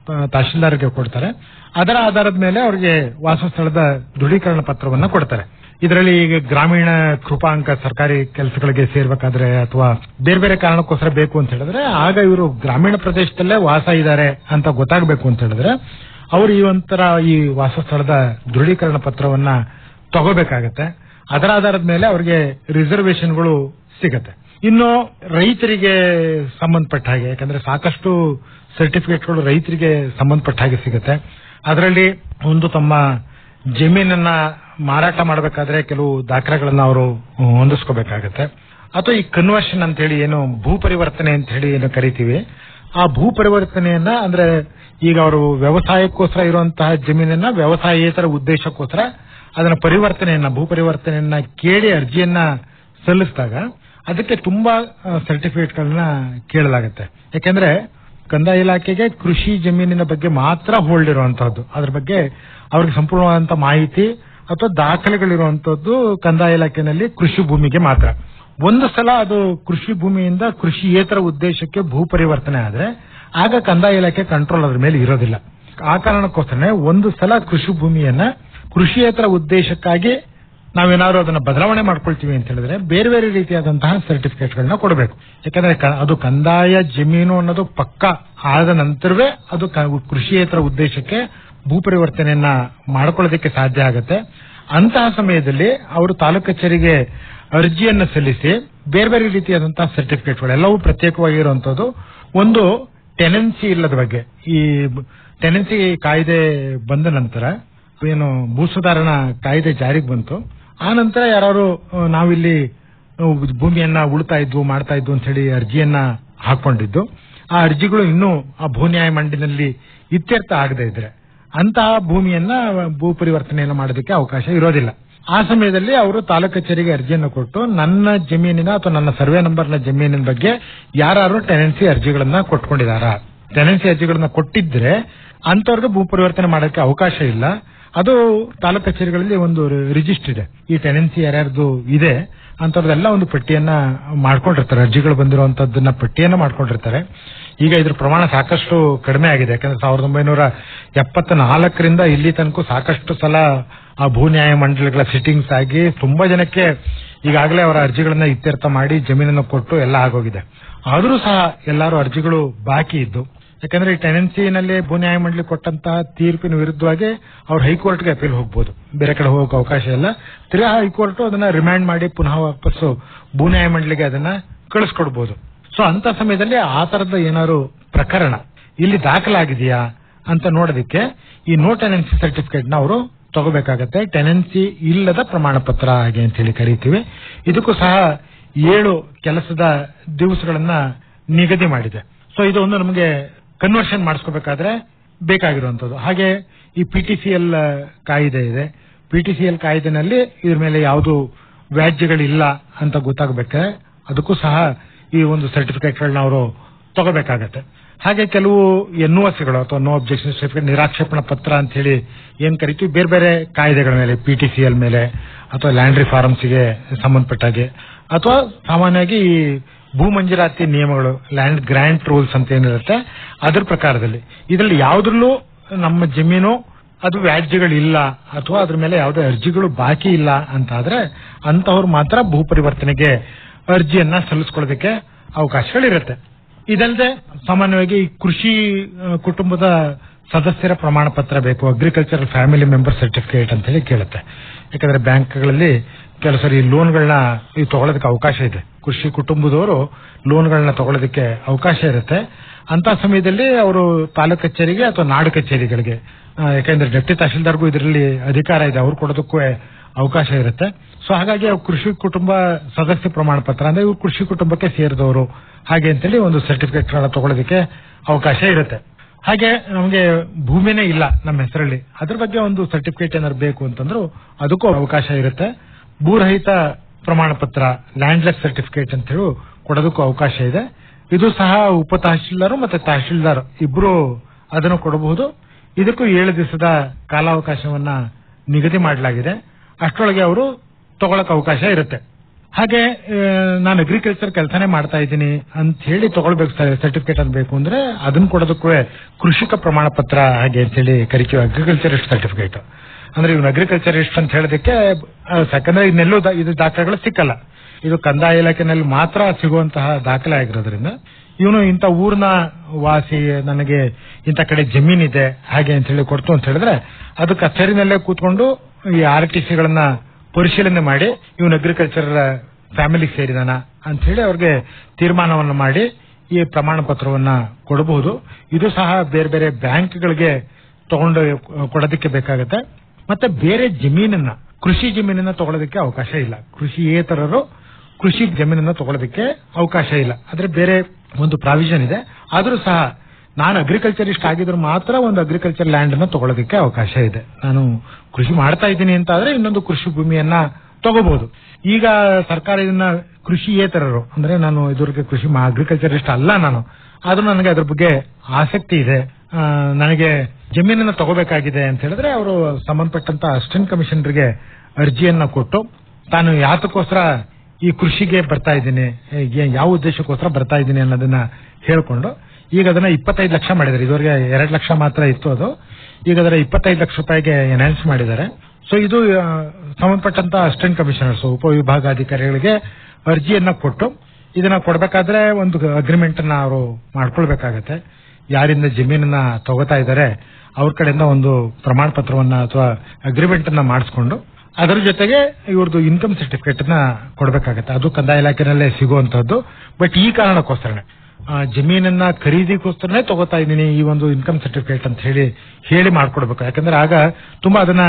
ಆ, ತಹಶೀಲ್ದಾರ್ಗೆ ಕೊಡ್ತಾರೆ ಅದರ ಆಧಾರದ ಮೇಲೆ ಅವರಿಗೆ ವಾಸಸ್ಥಳದ ದೃಢೀಕರಣ ಪತ್ರವನ್ನ ಕೊಡ್ತಾರೆ ಇದರಲ್ಲಿ ಈಗ ಗ್ರಾಮೀಣ ಕೃಪಾಂಕ ಸರ್ಕಾರಿ ಕೆಲಸಗಳಿಗೆ ಸೇರ್ಬೇಕಾದ್ರೆ ಅಥವಾ ಬೇರೆ ಬೇರೆ ಕಾರಣಕ್ಕೋಸ್ಕರ ಬೇಕು ಅಂತ ಹೇಳಿದ್ರೆ ಆಗ ಇವರು ಗ್ರಾಮೀಣ ಪ್ರದೇಶದಲ್ಲೇ ವಾಸ ಇದ್ದಾರೆ ಅಂತ ಗೊತ್ತಾಗಬೇಕು ಅಂತ ಹೇಳಿದ್ರೆ ಅವರು ಈ ಒಂಥರ ಈ ವಾಸಸ್ಥಳದ ದೃಢೀಕರಣ ಪತ್ರವನ್ನ ತಗೋಬೇಕಾಗತ್ತೆ ಅದರ ಆಧಾರದ ಮೇಲೆ ಅವರಿಗೆ ರಿಸರ್ವೇಶನ್ಗಳು ಸಿಗತ್ತೆ ಇನ್ನು ರೈತರಿಗೆ ಸಂಬಂಧಪಟ್ಟ ಹಾಗೆ ಯಾಕಂದ್ರೆ ಸಾಕಷ್ಟು ಸರ್ಟಿಫಿಕೇಟ್ಗಳು ರೈತರಿಗೆ ಸಂಬಂಧಪಟ್ಟ ಹಾಗೆ ಸಿಗುತ್ತೆ ಅದರಲ್ಲಿ ಒಂದು ತಮ್ಮ ಜಮೀನನ್ನ ಮಾರಾಟ ಮಾಡಬೇಕಾದ್ರೆ ಕೆಲವು ದಾಖಲೆಗಳನ್ನ ಅವರು ಹೊಂದಿಸ್ಕೋಬೇಕಾಗತ್ತೆ ಅಥವಾ ಈ ಕನ್ವರ್ಷನ್ ಅಂತ ಹೇಳಿ ಏನು ಭೂ ಪರಿವರ್ತನೆ ಅಂತ ಹೇಳಿ ಏನು ಕರಿತೀವಿ ಆ ಭೂ ಪರಿವರ್ತನೆಯನ್ನ ಅಂದ್ರೆ ಈಗ ಅವರು ವ್ಯವಸಾಯಕ್ಕೋಸ್ಕರ ಇರುವಂತಹ ಜಮೀನನ್ನ ವ್ಯವಸಾಯೇತರ ಉದ್ದೇಶಕ್ಕೋಸ್ಕರ ಅದನ್ನ ಪರಿವರ್ತನೆಯನ್ನ ಭೂ ಪರಿವರ್ತನೆಯನ್ನ ಕೇಳಿ ಅರ್ಜಿಯನ್ನ ಸಲ್ಲಿಸಿದಾಗ ಅದಕ್ಕೆ ತುಂಬಾ ಸರ್ಟಿಫಿಕೇಟ್ಗಳನ್ನ ಕೇಳಲಾಗುತ್ತೆ ಯಾಕೆಂದ್ರೆ ಕಂದಾಯ ಇಲಾಖೆಗೆ ಕೃಷಿ ಜಮೀನಿನ ಬಗ್ಗೆ ಮಾತ್ರ ಹೋಲ್ಡ್ ಇರುವಂತಹದ್ದು ಅದ್ರ ಬಗ್ಗೆ ಅವ್ರಿಗೆ ಸಂಪೂರ್ಣವಾದಂತ ಮಾಹಿತಿ ಅಥವಾ ದಾಖಲೆಗಳಿರುವಂತದ್ದು ಕಂದಾಯ ಇಲಾಖೆನಲ್ಲಿ ಕೃಷಿ ಭೂಮಿಗೆ ಮಾತ್ರ ಒಂದು ಸಲ ಅದು ಕೃಷಿ ಭೂಮಿಯಿಂದ ಕೃಷಿಯೇತರ ಉದ್ದೇಶಕ್ಕೆ ಭೂ ಪರಿವರ್ತನೆ ಆದ್ರೆ ಆಗ ಕಂದಾಯ ಇಲಾಖೆ ಕಂಟ್ರೋಲ್ ಅದ್ರ ಮೇಲೆ ಇರೋದಿಲ್ಲ ಆ ಕಾರಣಕ್ಕೋಸ್ಕರ ಒಂದು ಸಲ ಕೃಷಿ ಭೂಮಿಯನ್ನ ಕೃಷಿಯೇತರ ಉದ್ದೇಶಕ್ಕಾಗಿ ನಾವೇನಾದ್ರು ಅದನ್ನ ಬದಲಾವಣೆ ಮಾಡ್ಕೊಳ್ತೀವಿ ಅಂತ ಹೇಳಿದ್ರೆ ಬೇರೆ ಬೇರೆ ರೀತಿಯಾದಂತಹ ಸರ್ಟಿಫಿಕೇಟ್ಗಳನ್ನ ಕೊಡಬೇಕು ಯಾಕಂದ್ರೆ ಕ- ಅದು ಕಂದಾಯ ಜಮೀನು ಅನ್ನೋದು ಪಕ್ಕ ಆದ ನಂತರವೇ ಅದು ಕ- ಕೃಷಿಯೇತರ ಉದ್ದೇಶಕ್ಕೆ ಭೂ ಪರಿವರ್ತನೆಯನ್ನ ಮಾಡ್ಕೊಳ್ಳೋದಕ್ಕೆ ಸಾಧ್ಯ ಆಗುತ್ತೆ ಅಂತಹ ಸಮಯದಲ್ಲಿ ಅವರು ತಾಲೂಕು ಕಚೇರಿಗೆ ಅರ್ಜಿಯನ್ನ ಸಲ್ಲಿಸಿ ಬೇರೆ ಬೇರೆ ರೀತಿಯಾದಂತಹ ಸರ್ಟಿಫಿಕೇಟ್ಗಳು ಎಲ್ಲವೂ ಪ್ರತ್ಯೇಕವಾಗಿರುವಂತದ್ದು ಒಂದು ಟೆನೆನ್ಸಿ ಇಲ್ಲದ ಬಗ್ಗೆ ಈ ಟೆನೆನ್ಸಿ ಕಾಯ್ದೆ ಬಂದ ನಂತರ ಏನು ಭೂ ಸುಧಾರಣಾ ಕಾಯ್ದೆ ಜಾರಿಗೆ ಬಂತು ಆ ನಂತರ ಯಾರು ನಾವಿಲ್ಲಿ ಅಹ್, ಭೂಮಿಯನ್ನ ಉಳ್ತಾ ಇದ್ವು ಮಾಡ್ತಾ ಇದ್ವು ಅಂತ ಹೇಳಿ ಅರ್ಜಿಯನ್ನ ಹಾಕೊಂಡಿದ್ದು ಆ ಅರ್ಜಿಗಳು ಇನ್ನೂ ಆ ಭೂ ನ್ಯಾಯ ಮಂಡಿನಲ್ಲಿ ಇತ್ಯರ್ಥ ಆಗದೆ ಇದ್ರೆ ಅಂತಹ ಭೂಮಿಯನ್ನ ಭೂ ಪರಿವರ್ತನೆಯನ್ನ ಮಾಡೋದಕ್ಕೆ ಅವಕಾಶ ಇರೋದಿಲ್ಲ ಆ ಸಮಯದಲ್ಲಿ ಅವರು ತಾಲೂಕು ಕಚೇರಿಗೆ ಅರ್ಜಿಯನ್ನು ಕೊಟ್ಟು ನನ್ನ ಜಮೀನಿನ ಅಥವಾ ನನ್ನ ಸರ್ವೆ ನಂಬರ್ನ ಜಮೀನಿನ ಬಗ್ಗೆ ಯಾರು ಟೆನೆನ್ಸಿ ಅರ್ಜಿಗಳನ್ನ ಕೊಟ್ಕೊಂಡಿದಾರ ಟೆನೆನ್ಸಿ ಅರ್ಜಿಗಳನ್ನ ಕೊಟ್ಟಿದ್ರೆ ಅಂತವ್ರಿಗೆ ಭೂ ಪರಿವರ್ತನೆ ಮಾಡೋಕೆ ಅವಕಾಶ ಇಲ್ಲ ಅದು ತಾಲೂಕು ಕಚೇರಿಗಳಲ್ಲಿ ಒಂದು ರಿಜಿಸ್ಟರ್ ಇದೆ ಈ ಟೆನೆನ್ಸಿ ಯಾರ್ಯಾರ್ದು ಇದೆ ಅಂತವ್ರದೆಲ್ಲ ಒಂದು ಪಟ್ಟಿಯನ್ನ ಮಾಡ್ಕೊಂಡಿರ್ತಾರೆ ಅರ್ಜಿಗಳು ಬಂದಿರುವಂತದ್ದನ್ನ ಪಟ್ಟಿಯನ್ನ ಮಾಡ್ಕೊಂಡಿರ್ತಾರೆ ಈಗ ಇದ್ರ ಪ್ರಮಾಣ ಸಾಕಷ್ಟು ಕಡಿಮೆ ಆಗಿದೆ ಯಾಕಂದ್ರೆ ಸಾವಿರದ ಒಂಬೈನೂರ ಎಪ್ಪತ್ತ ನಾಲ್ಕರಿಂದ ಇಲ್ಲಿ ತನಕ ಸಾಕಷ್ಟು ಸಲ ಆ ಭೂ ನ್ಯಾಯ ಮಂಡಳಿಗಳ ಸಿಟ್ಟಿಂಗ್ಸ್ ಆಗಿ ತುಂಬಾ ಜನಕ್ಕೆ ಈಗಾಗಲೇ ಅವರ ಅರ್ಜಿಗಳನ್ನ ಇತ್ಯರ್ಥ ಮಾಡಿ ಜಮೀನನ್ನು ಕೊಟ್ಟು ಎಲ್ಲ ಆಗೋಗಿದೆ ಆದರೂ ಸಹ ಎಲ್ಲರೂ ಅರ್ಜಿಗಳು ಬಾಕಿ ಇದ್ದು ಯಾಕಂದ್ರೆ ಈ ಟೆನೆನ್ಸಿನಲ್ಲಿ ಭೂ ನ್ಯಾಯ ಮಂಡಳಿ ಕೊಟ್ಟಂತಹ ತೀರ್ಪಿನ ವಿರುದ್ಧವಾಗಿ ಅವ್ರು ಹೈಕೋರ್ಟ್ಗೆ ಅಪೀಲ್ ಹೋಗ್ಬೋದು ಬೇರೆ ಕಡೆ ಹೋಗೋಕೆ ಅವಕಾಶ ಇಲ್ಲ ತಿರ್ಗಾ ಹೈಕೋರ್ಟ್ ಅದನ್ನ ರಿಮ್ಯಾಂಡ್ ಮಾಡಿ ಪುನಃ ವಾಪಸ್ಸು ಭೂ ನ್ಯಾಯ ಮಂಡಳಿಗೆ ಅದನ್ನ ಕಳಿಸ್ಕೊಡ್ಬೋದು ಸೊ ಅಂತ ಸಮಯದಲ್ಲಿ ಆ ತರದ ಏನಾದ್ರು ಪ್ರಕರಣ ಇಲ್ಲಿ ದಾಖಲಾಗಿದೆಯಾ ಅಂತ ನೋಡೋದಕ್ಕೆ ಈ ನೋ ಟೆನೆನ್ಸಿ ಸರ್ಟಿಫಿಕೇಟ್ ನ ಅವರು ತಗೋಬೇಕಾಗತ್ತೆ ಟೆನೆನ್ಸಿ ಇಲ್ಲದ ಪ್ರಮಾಣ ಪತ್ರ ಹಾಗೆ ಅಂತ ಹೇಳಿ ಕರೀತೀವಿ ಇದಕ್ಕೂ ಸಹ ಏಳು ಕೆಲಸದ ದಿವಸಗಳನ್ನ ನಿಗದಿ ಮಾಡಿದೆ ಸೊ ಇದು ಒಂದು ನಮಗೆ ಕನ್ವರ್ಷನ್ ಮಾಡಿಸ್ಕೋಬೇಕಾದ್ರೆ ಬೇಕಾಗಿರುವಂತದ್ದು ಹಾಗೆ ಈ ಪಿ ಟಿ ಸಿ ಎಲ್ ಕಾಯ್ದೆ ಇದೆ ಪಿ ಟಿ ಸಿ ಎಲ್ ಕಾಯ್ದೆನಲ್ಲಿ ಇದ್ರ ಮೇಲೆ ಯಾವುದು ವ್ಯಾಜ್ಯಗಳಿಲ್ಲ ಅಂತ ಗೊತ್ತಾಗಬೇಕಾದ್ರೆ ಅದಕ್ಕೂ ಸಹ ಈ ಒಂದು ಸರ್ಟಿಫಿಕೇಟ್ಗಳನ್ನ ಅವರು ತಗೋಬೇಕಾಗತ್ತೆ ಹಾಗೆ ಕೆಲವು ಎನ್ ಗಳು ಅಥವಾ ನೋ ಅಬ್ಜೆಕ್ಷನ್ ಸರ್ಟಿಫಿಕೇಟ್ ನಿರಾಕ್ಷೇಪಣ ಪತ್ರ ಅಂತ ಹೇಳಿ ಏನ್ ಕರಿತೀವಿ ಬೇರೆ ಬೇರೆ ಕಾಯ್ದೆಗಳ ಮೇಲೆ ಪಿ ಟಿ ಸಿ ಎಲ್ ಮೇಲೆ ಅಥವಾ ಲ್ಯಾಂಡ್ ರಿಫಾರ್ಮ್ಸ್ಗೆ ಸಂಬಂಧಪಟ್ಟಾಗೆ ಅಥವಾ ಸಾಮಾನ್ಯವಾಗಿ ಈ ಭೂ ಮಂಜೂರಾತಿ ನಿಯಮಗಳು ಲ್ಯಾಂಡ್ ಗ್ರಾಂಟ್ ರೂಲ್ಸ್ ಅಂತ ಏನಿರುತ್ತೆ ಅದ್ರ ಪ್ರಕಾರದಲ್ಲಿ ಇದರಲ್ಲಿ ಯಾವ್ದ್ರಲ್ಲೂ ನಮ್ಮ ಜಮೀನು ಅದು ವ್ಯಾಜ್ಯಗಳಿಲ್ಲ ಅಥವಾ ಅದ್ರ ಮೇಲೆ ಯಾವುದೇ ಅರ್ಜಿಗಳು ಬಾಕಿ ಇಲ್ಲ ಅಂತ ಆದ್ರೆ ಅಂತವ್ರು ಮಾತ್ರ ಭೂ ಪರಿವರ್ತನೆಗೆ ಅರ್ಜಿಯನ್ನ ಸಲ್ಲಿಸ್ಕೊಳ್ಳೋದಕ್ಕೆ ಅವಕಾಶಗಳಿರುತ್ತೆ ಇದಲ್ಲದೆ ಸಾಮಾನ್ಯವಾಗಿ ಈ ಕೃಷಿ ಆ, ಕುಟುಂಬದ ಸದಸ್ಯರ ಪ್ರಮಾಣ ಪತ್ರ ಬೇಕು ಅಗ್ರಿಕಲ್ಚರಲ್ ಫ್ಯಾಮಿಲಿ ಮೆಂಬರ್ ಸರ್ಟಿಫಿಕೇಟ್ ಅಂತ ಹೇಳಿ ಕೇಳುತ್ತೆ ಯಾಕಂದ್ರೆ ಬ್ಯಾಂಕ್ಗಳಲ್ಲಿ ಕೆಲವು ಸರಿ ಲೋನ್ಗಳನ್ನ ಈ ತಗೊಳ್ಳೋದಕ್ಕೆ ಅವಕಾಶ ಇದೆ ಕೃಷಿ ಕುಟುಂಬದವರು ಲೋನ್ಗಳನ್ನ ತಗೊಳ್ಳೋದಕ್ಕೆ ಅವಕಾಶ ಇರುತ್ತೆ ಅಂತ ಸಮಯದಲ್ಲಿ ಅವರು ತಾಲೂಕು ಕಚೇರಿಗೆ ಅಥವಾ ನಾಡು ಕಚೇರಿಗಳಿಗೆ ಆ, ಯಾಕಂದ್ರೆ ಡೆಪ್ಟಿ ತಹಶೀಲ್ದಾರ್ಗೂ ಇದರಲ್ಲಿ ಅಧಿಕಾರ ಇದೆ ಅವ್ರು ಕೊಡೋದಕ್ಕೂ ಅವಕಾಶ ಇರುತ್ತೆ ಸೊ ಹಾಗಾಗಿ ಅವ್ರು ಕೃಷಿ ಕುಟುಂಬ ಸದಸ್ಯ ಪ್ರಮಾಣ ಪತ್ರ ಅಂದ್ರೆ ಇವ್ರು ಕೃಷಿ ಕುಟುಂಬಕ್ಕೆ ಸೇರಿದವರು ಹಾಗೆ ಅಂತೇಳಿ ಒಂದು ಸರ್ಟಿಫಿಕೇಟ್ ತಗೊಳ್ಳೋದಕ್ಕೆ ಅವಕಾಶ ಇರುತ್ತೆ ಹಾಗೆ ನಮಗೆ ಭೂಮಿನೇ ಇಲ್ಲ ನಮ್ಮ ಹೆಸರಲ್ಲಿ ಅದ್ರ ಬಗ್ಗೆ ಒಂದು ಸರ್ಟಿಫಿಕೇಟ್ ಏನಾದ್ರು ಬೇಕು ಅಂತಂದ್ರು ಅದಕ್ಕೂ ಅವಕಾಶ ಇರುತ್ತೆ ಭೂರಹಿತ ಪ್ರಮಾಣ ಪತ್ರ ಲ್ಯಾಂಡ್ಲೆಸ್ ಸರ್ಟಿಫಿಕೇಟ್ ಅಂತ ಹೇಳಿ ಕೊಡೋದಕ್ಕೂ ಅವಕಾಶ ಇದೆ ಇದು ಸಹ ಉಪ ತಹಶೀಲ್ದಾರ್ ಮತ್ತೆ ತಹಶೀಲ್ದಾರ್ ಇಬ್ರು ಅದನ್ನು ಕೊಡಬಹುದು ಇದಕ್ಕೂ ಏಳು ದಿವಸದ ಕಾಲಾವಕಾಶವನ್ನ ನಿಗದಿ ಮಾಡಲಾಗಿದೆ ಅಷ್ಟರೊಳಗೆ ಅವರು ತಗೊಳಕ್ ಅವಕಾಶ ಇರುತ್ತೆ ಹಾಗೆ ಆ, ನಾನು ಅಗ್ರಿಕಲ್ಚರ್ ಕೆಲಸನೇ ಮಾಡ್ತಾ ಇದ್ದೀನಿ ಅಂತ ಹೇಳಿ ತಗೊಳ್ಬೇಕು ಸರ್ಟಿಫಿಕೇಟ್ ಅಂತ ಬೇಕು ಅಂದ್ರೆ ಅದನ್ನ ಕೊಡೋದಕ್ಕೂ ಕೃಷಿಕ ಪ್ರಮಾಣ ಪತ್ರ ಹಾಗೆ ಅಂತ ಹೇಳಿ ಕರಿತೀವಿ ಅಗ್ರಿಕಲ್ಚರಿಸ್ಟ್ ಸರ್ಟಿಫಿಕೇಟ್ ಅಂದ್ರೆ ಇವನು ಅಗ್ರಿಕಲ್ಚರಿಸ್ಟ್ ಅಂತ ಹೇಳೋದಕ್ಕೆ ಆ, ಯಾಕಂದ್ರೆ ಇನ್ನೆಲ್ಲೂ ದಾ- ಇದು ದಾಖಲೆಗಳು ಸಿಕ್ಕಲ್ಲ ಇದು ಕಂದಾಯ ಇಲಾಖೆನಲ್ಲಿ ಮಾತ್ರ ಸಿಗುವಂತಹ ದಾಖಲೆ ಆಗಿರೋದ್ರಿಂದ ಇವನು ಇಂಥ ಊರ್ನ ವಾಸಿ ನನಗೆ ಇಂಥ ಕಡೆ ಜಮೀನಿದೆ ಹಾಗೆ ಅಂತ ಹೇಳಿ ಕೊಡ್ತು ಅಂತ ಹೇಳಿದ್ರೆ ಅದು ಕಚೇರಿನಲ್ಲೇ ಕೂತ್ಕೊಂಡು ಈ ಆರ್ ಟಿ ಸಿಗಳನ್ನ ಪರಿಶೀಲನೆ ಮಾಡಿ ಇವನು ಅಗ್ರಿಕಲ್ಚರ್ ಫ್ಯಾಮಿಲಿಗೆ ಸೇರಿದಾನ ಅಂತ ಹೇಳಿ ಅವ್ರಿಗೆ ತೀರ್ಮಾನವನ್ನು ಮಾಡಿ ಈ ಪ್ರಮಾಣ ಪತ್ರವನ್ನ ಕೊಡಬಹುದು ಇದು ಸಹ ಬೇರೆ ಬೇರೆ ಬ್ಯಾಂಕ್ಗಳಿಗೆ ತಗೊಂಡು ಕೊಡೋದಕ್ಕೆ ಬೇಕಾಗುತ್ತೆ ಮತ್ತೆ ಬೇರೆ ಜಮೀನನ್ನ ಕೃಷಿ ಜಮೀನನ್ನ ತಗೊಳ್ಳೋದಕ್ಕೆ ಅವಕಾಶ ಇಲ್ಲ ಕೃಷಿಯೇತರರು ಕೃಷಿ ಜಮೀನನ್ನ ತಗೊಳ್ಳೋದಕ್ಕೆ ಅವಕಾಶ ಇಲ್ಲ ಆದ್ರೆ ಬೇರೆ ಒಂದು ಪ್ರಾವಿಷನ್ ಇದೆ ಆದ್ರೂ ಸಹ ನಾನು ಅಗ್ರಿಕಲ್ಚರಿಸ್ಟ್ ಆಗಿದ್ರು ಮಾತ್ರ ಒಂದು ಅಗ್ರಿಕಲ್ಚರ್ ಲ್ಯಾಂಡ್ ಅನ್ನ ತಗೊಳ್ಳೋದಕ್ಕೆ ಅವಕಾಶ ಇದೆ ನಾನು ಕೃಷಿ ಮಾಡ್ತಾ ಇದ್ದೀನಿ ಅಂತ ಆದ್ರೆ ಇನ್ನೊಂದು ಕೃಷಿ ಭೂಮಿಯನ್ನ ತಗೋಬಹುದು ಈಗ ಸರ್ಕಾರ ಇದನ್ನ ಕೃಷಿಯೇತರರು ಅಂದ್ರೆ ನಾನು ಇದುವರೆಗೆ ಕೃಷಿ ಅಗ್ರಿಕಲ್ಚರಿಸ್ಟ್ ಅಲ್ಲ ನಾನು ಆದ್ರೂ ನನಗೆ ಅದ್ರ ಬಗ್ಗೆ ಆಸಕ್ತಿ ಇದೆ ಆ, ನನಗೆ ಜಮೀನನ್ನ ತಗೋಬೇಕಾಗಿದೆ ಅಂತ ಹೇಳಿದ್ರೆ ಅವರು ಸಂಬಂಧಪಟ್ಟಂತ ಅಸಿಸ್ಟೆಂಟ್ ಕಮಿಷನರ್ಗೆ ಅರ್ಜಿಯನ್ನ ಕೊಟ್ಟು ತಾನು ಯಾತಕ್ಕೋಸ್ಕರ ಈ ಕೃಷಿಗೆ ಬರ್ತಾ ಇದ್ದೀನಿ ಏ- ಯಾವ ಉದ್ದೇಶಕ್ಕೋಸ್ಕರ ಬರ್ತಾ ಇದ್ದೀನಿ ಅನ್ನೋದನ್ನ ಹೇಳ್ಕೊಂಡು ಈಗ ಅದನ್ನ ಇಪ್ಪತ್ತೈದು ಲಕ್ಷ ಮಾಡಿದ್ದಾರೆ ಇದುವರೆಗೆ ಎರಡು ಲಕ್ಷ ಮಾತ್ರ ಇತ್ತು ಅದು ಈಗ ಅದರ ಇಪ್ಪತ್ತೈದು ಲಕ್ಷ ರೂಪಾಯಿಗೆ ಎನ್ಹಾನ್ಸ್ ಮಾಡಿದ್ದಾರೆ ಸೊ ಇದು ಆ, ಸಂಬಂಧಪಟ್ಟಂತ ಅಸಿಸ್ಟೆಂಟ್ ಕಮಿಷನರ್ಸ್ ಉಪವಿಭಾಗಾಧಿಕಾರಿಗಳಿಗೆ ಅರ್ಜಿಯನ್ನ ಕೊಟ್ಟು ಇದನ್ನ ಕೊಡ್ಬೇಕಾದ್ರೆ ಒಂದು ಅಗ್ರಿಮೆಂಟ್ ಅನ್ನ ಅವರು ಮಾಡ್ಕೊಳ್ಬೇಕಾಗತ್ತೆ ಯಾರಿಂದ ಜಮೀನನ್ನ ತಗೋತಾ ಇದ್ದಾರೆ ಅವ್ರ ಕಡೆಯಿಂದ ಒಂದು ಪ್ರಮಾಣ ಪತ್ರವನ್ನ ಅಥವಾ ಅಗ್ರಿಮೆಂಟ್ ಅನ್ನ ಮಾಡಿಸ್ಕೊಂಡು ಅದರ ಜೊತೆಗೆ ಇವ್ರದ್ದು ಇನ್ಕಮ್ ಸರ್ಟಿಫಿಕೇಟ್ ಅನ್ನ ಕೊಡಬೇಕಾಗತ್ತೆ ಅದು ಕಂದಾಯ ಇಲಾಖೆನಲ್ಲೇ ಸಿಗುವಂತದ್ದು ಬಟ್ ಈ ಕಾರಣಕ್ಕೋಸ್ಕರನೇ ಆ, ಜಮೀನನ್ನ ಖರೀದಿಗೋಸ್ಕರನೇ ತಗೋತಾ ಇದ್ದೀನಿ ಈ ಒಂದು ಇನ್ಕಮ್ ಸರ್ಟಿಫಿಕೇಟ್ ಅಂತ ಹೇಳಿ ಹೇಳಿ ಮಾಡ್ಕೊಡ್ಬೇಕು ಯಾಕಂದ್ರೆ ಆಗ ತುಂಬಾ ಅದನ್ನ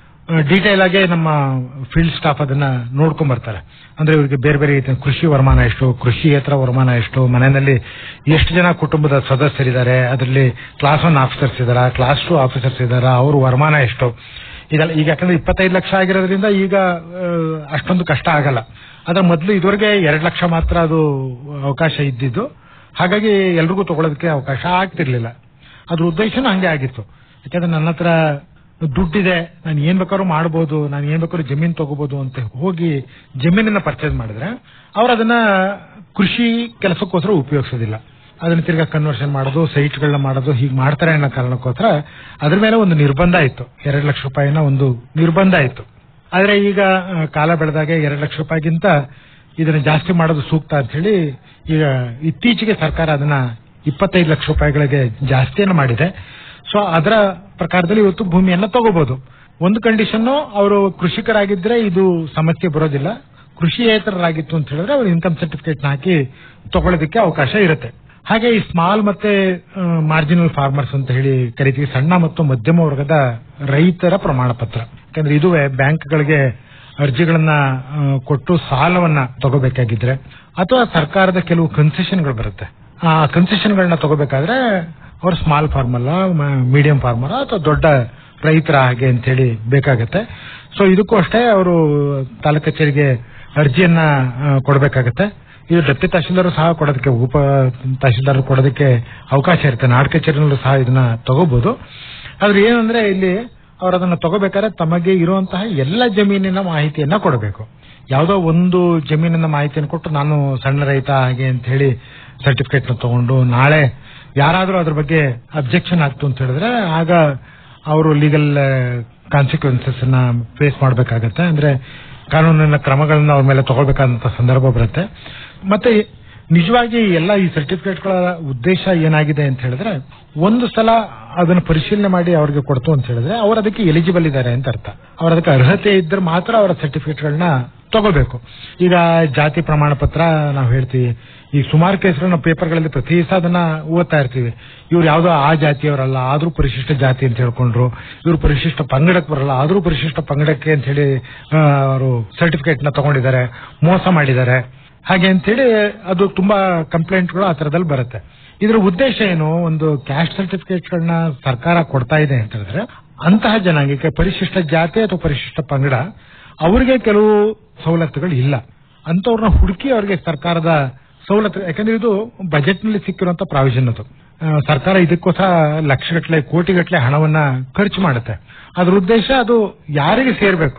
ಡೀಟೇಲ್ ಆಗಿ ನಮ್ಮ ಫೀಲ್ಡ್ ಸ್ಟಾಫ್ ಅದನ್ನ ನೋಡ್ಕೊಂಡ್ ಬರ್ತಾರೆ ಅಂದ್ರೆ ಇವರಿಗೆ ಬೇರೆ ಬೇರೆ ರೀತಿಯ ಕೃಷಿ ವರಮಾನ ಎಷ್ಟು ಕೃಷಿಯೇತರ ವರಮಾನ ಎಷ್ಟು ಮನೆಯಲ್ಲಿ ಎಷ್ಟು ಜನ ಕುಟುಂಬದ ಸದಸ್ಯರಿದ್ದಾರೆ ಅದರಲ್ಲಿ ಕ್ಲಾಸ್ ಒನ್ ಆಫೀಸರ್ಸ್ ಇದಾರ ಕ್ಲಾಸ್ ಟು ಆಫೀಸರ್ಸ್ ಇದಾರ ಅವ್ರ ವರಮಾನ ಎಷ್ಟು ಇದೆಲ್ಲ ಈಗ ಯಾಕಂದ್ರೆ ಇಪ್ಪತ್ತೈದು ಲಕ್ಷ ಆಗಿರೋದ್ರಿಂದ ಈಗ ಆ, ಅಷ್ಟೊಂದು ಕಷ್ಟ ಆಗಲ್ಲ ಅದ್ರ ಮೊದಲು ಇದುವರೆಗೆ ಎರಡು ಲಕ್ಷ ಮಾತ್ರ ಅದು ಅವಕಾಶ ಇದ್ದಿದ್ದು ಹಾಗಾಗಿ ಎಲ್ರಿಗೂ ತಗೊಳ್ಳೋದಕ್ಕೆ ಅವಕಾಶ ಆಗ್ತಿರ್ಲಿಲ್ಲ ಅದ್ರ ಉದ್ದೇಶನೂ ಹಂಗೆ ಆಗಿತ್ತು ಯಾಕಂದ್ರೆ ನನ್ನ ಹತ್ರ ದುಡ್ಡಿದೆ ನಾನು ಏನ್ ಬೇಕಾದ್ರೂ ಮಾಡ್ಬೋದು ನಾನು ಏನ್ ಬೇಕಾದ್ರೂ ಜಮೀನ್ ತಗೋಬಹುದು ಅಂತ ಹೋಗಿ ಜಮೀನನ್ನ ಪರ್ಚೇಸ್ ಮಾಡಿದ್ರೆ ಅವ್ರು ಅದನ್ನ ಕೃಷಿ ಕೆಲಸಕ್ಕೋಸ್ಕರ ಉಪಯೋಗಿಸೋದಿಲ್ಲ ಅದನ್ನ ತಿರ್ಗಾ ಕನ್ವರ್ಷನ್ ಮಾಡೋದು ಸೈಟ್ಗಳನ್ನ ಮಾಡೋದು ಹೀಗೆ ಮಾಡ್ತಾರೆ ಅನ್ನೋ ಕಾರಣಕ್ಕೋಸ್ಕರ ಅದ್ರ ಮೇಲೆ ಒಂದು ನಿರ್ಬಂಧ ಇತ್ತು ಎರಡು ಲಕ್ಷ ರೂಪಾಯಿನ ಒಂದು ನಿರ್ಬಂಧ ಇತ್ತು ಆದ್ರೆ ಈಗ ಆ, ಕಾಲ ಬೆಳೆದಾಗ ಎರಡು ಲಕ್ಷ ರೂಪಾಯಿಗಿಂತ ಇದನ್ನ ಜಾಸ್ತಿ ಮಾಡೋದು ಸೂಕ್ತ ಅಂತ ಹೇಳಿ ಈಗ ಇತ್ತೀಚೆಗೆ ಸರ್ಕಾರ ಅದನ್ನ ಇಪ್ಪತ್ತೈದು ಲಕ್ಷ ರೂಪಾಯಿಗಳಿಗೆ ಜಾಸ್ತಿಯನ್ನು ಮಾಡಿದೆ ಸೊ ಅದರ ಪ್ರಕಾರದಲ್ಲಿ ಇವತ್ತು ಭೂಮಿಯನ್ನ ತಗೋಬಹುದು ಒಂದು ಕಂಡೀಷನ್ ಅವರು ಕೃಷಿಕರಾಗಿದ್ರೆ ಇದು ಸಮಸ್ಯೆ ಬರೋದಿಲ್ಲ ಕೃಷಿಯೇತರರಾಗಿತ್ತು ಅಂತ ಹೇಳಿದ್ರೆ ಅವರು ಇನ್ಕಮ್ ಸರ್ಟಿಫಿಕೇಟ್ ಹಾಕಿ ತಗೊಳ್ಳೋದಕ್ಕೆ ಅವಕಾಶ ಇರುತ್ತೆ ಹಾಗೆ ಈ ಸ್ಮಾಲ್ ಮತ್ತೆ ಮಾರ್ಜಿನಲ್ ಫಾರ್ಮರ್ಸ್ ಅಂತ ಹೇಳಿ ಕರಿತೀವಿ ಸಣ್ಣ ಮತ್ತು ಮಧ್ಯಮ ವರ್ಗದ ರೈತರ ಪ್ರಮಾಣ ಪತ್ರ ಯಾಕಂದ್ರೆ ಇದುವೇ ಬ್ಯಾಂಕ್ಗಳಿಗೆ ಅರ್ಜಿಗಳನ್ನ ಆ, ಕೊಟ್ಟು ಸಾಲವನ್ನ ತಗೋಬೇಕಾಗಿದ್ರೆ ಅಥವಾ ಸರ್ಕಾರದ ಕೆಲವು ಕನ್ಸೆಷನ್ಗಳು ಬರುತ್ತೆ ಆ ಕನ್ಸೆಷನ್ಗಳನ್ನ ತಗೋಬೇಕಾದ್ರೆ ಅವ್ರು ಸ್ಮಾಲ್ ಫಾರ್ಮಲ್ಲ ಮೀಡಿಯಂ ಫಾರ್ಮರ್ ಅಥವಾ ದೊಡ್ಡ ರೈತರ ಹಾಗೆ ಅಂತ ಹೇಳಿ ಬೇಕಾಗತ್ತೆ ಸೊ ಇದಕ್ಕೂ ಅಷ್ಟೇ ಅವರು ತಾಲೂಕು ಕಚೇರಿಗೆ ಅರ್ಜಿಯನ್ನ ಆ, ಕೊಡ್ಬೇಕಾಗತ್ತೆ ಇದು ಡೆಪ್ಟಿ ತಹಶೀಲ್ದಾರ್ ಸಹ ಕೊಡೋದಕ್ಕೆ ಉಪ ತಹಶೀಲ್ದಾರ್ ಕೊಡೋದಕ್ಕೆ ಅವಕಾಶ ಇರುತ್ತೆ ನಾಡ್ ಕಚೇರಿನಲ್ಲೂ ಸಹ ಇದನ್ನ ತಗೋಬಹುದು ಆದ್ರೆ ಏನಂದ್ರೆ ಇಲ್ಲಿ ಅವ್ರು ಅದನ್ನ ತಗೋಬೇಕಾದ್ರೆ ತಮಗೆ ಇರುವಂತಹ ಎಲ್ಲ ಜಮೀನಿನ ಮಾಹಿತಿಯನ್ನ ಕೊಡಬೇಕು ಯಾವುದೋ ಒಂದು ಜಮೀನಿನ ಮಾಹಿತಿಯನ್ನು ಕೊಟ್ಟು ನಾನು ಸಣ್ಣ ರೈತ ಹಾಗೆ ಅಂತ ಹೇಳಿ ಸರ್ಟಿಫಿಕೇಟ್ ನ ತಗೊಂಡು ನಾಳೆ ಯಾರಾದ್ರೂ ಅದ್ರ ಬಗ್ಗೆ ಅಬ್ಜೆಕ್ಷನ್ ಆಗ್ತು ಅಂತ ಹೇಳಿದ್ರೆ ಆಗ ಅವರು ಲೀಗಲ್ ಕಾನ್ಸಿಕ್ವೆನ್ಸಸ್ ಅನ್ನ ಫೇಸ್ ಮಾಡಬೇಕಾಗತ್ತೆ ಅಂದ್ರೆ ಕಾನೂನಿನ ಕ್ರಮಗಳನ್ನ ಅವ್ರ ಮೇಲೆ ತಗೊಳ್ಬೇಕಾದಂತ ಸಂದರ್ಭ ಬರುತ್ತೆ ಮತ್ತೆ ನಿಜವಾಗಿ ಎಲ್ಲ ಈ ಸರ್ಟಿಫಿಕೇಟ್ಗಳ ಉದ್ದೇಶ ಏನಾಗಿದೆ ಅಂತ ಹೇಳಿದ್ರೆ ಒಂದು ಸಲ ಅದನ್ನು ಪರಿಶೀಲನೆ ಮಾಡಿ ಅವ್ರಿಗೆ ಕೊಡ್ತು ಅಂತ ಹೇಳಿದ್ರೆ ಅವ್ರು ಅದಕ್ಕೆ ಎಲಿಜಿಬಲ್ ಇದ್ದಾರೆ ಅಂತ ಅರ್ಥ ಅವ್ರ ಅದಕ್ಕೆ ಅರ್ಹತೆ ಇದ್ರೆ ಮಾತ್ರ ಅವರ ಸರ್ಟಿಫಿಕೇಟ್ಗಳನ್ನ ತಗೋಬೇಕು ಈಗ ಜಾತಿ ಪ್ರಮಾಣ ಪತ್ರ ನಾವು ಹೇಳ್ತೀವಿ ಈ ಸುಮಾರು ಕೇಸ್ಗಳನ್ನ ಪೇಪರ್ಗಳಲ್ಲಿ ಪ್ರತಿ ದಿವಸ ಅದನ್ನ ಓದ್ತಾ ಇರ್ತೀವಿ ಇವ್ರು ಯಾವ್ದೋ ಆ ಜಾತಿಯವರಲ್ಲ ಆದ್ರೂ ಪರಿಶಿಷ್ಟ ಜಾತಿ ಅಂತ ಹೇಳ್ಕೊಂಡ್ರು ಇವ್ರು ಪರಿಶಿಷ್ಟ ಪಂಗಡಕ್ಕೆ ಬರಲ್ಲ ಆದ್ರೂ ಪರಿಶಿಷ್ಟ ಪಂಗಡಕ್ಕೆ ಅಂತ ಹೇಳಿ ಅವರು ಸರ್ಟಿಫಿಕೇಟ್ ನ ತಗೊಂಡಿದ್ದಾರೆ ಮೋಸ ಮಾಡಿದ್ದಾರೆ ಹಾಗೆ ಅಂತೇಳಿ ಅದು ತುಂಬಾ ಕಂಪ್ಲೇಂಟ್ಗಳು ಆ ತರದಲ್ಲಿ ಬರುತ್ತೆ ಇದ್ರ ಉದ್ದೇಶ ಏನು ಒಂದು ಕ್ಯಾಸ್ಟ್ ಸರ್ಟಿಫಿಕೇಟ್ಗಳನ್ನ ಸರ್ಕಾರ ಕೊಡ್ತಾ ಇದೆ ಅಂತ ಹೇಳಿದ್ರೆ ಅಂತಹ ಜನಾಂಗಕ್ಕೆ ಪರಿಶಿಷ್ಟ ಜಾತಿ ಅಥವಾ ಪರಿಶಿಷ್ಟ ಪಂಗಡ ಅವರಿಗೆ ಕೆಲವು ಸವಲತ್ತುಗಳು ಇಲ್ಲ ಅಂತವ್ರನ್ನ ಹುಡುಕಿ ಅವರಿಗೆ ಸರ್ಕಾರದ ಸವಲತ್ತು ಯಾಕಂದ್ರೆ ಇದು ಬಜೆಟ್ ನಲ್ಲಿ ಸಿಕ್ಕಿರುವಂತ ಪ್ರಾವಿಷನ್ ಅದು ಆ, ಸರ್ಕಾರ ಇದಕ್ಕೋಸ್ಕರ ಲಕ್ಷಗಟ್ಟಲೆ ಕೋಟಿಗಟ್ಟಲೆ ಹಣವನ್ನ ಖರ್ಚು ಮಾಡುತ್ತೆ ಅದ್ರ ಉದ್ದೇಶ ಅದು ಯಾರಿಗೆ ಸೇರ್ಬೇಕೋ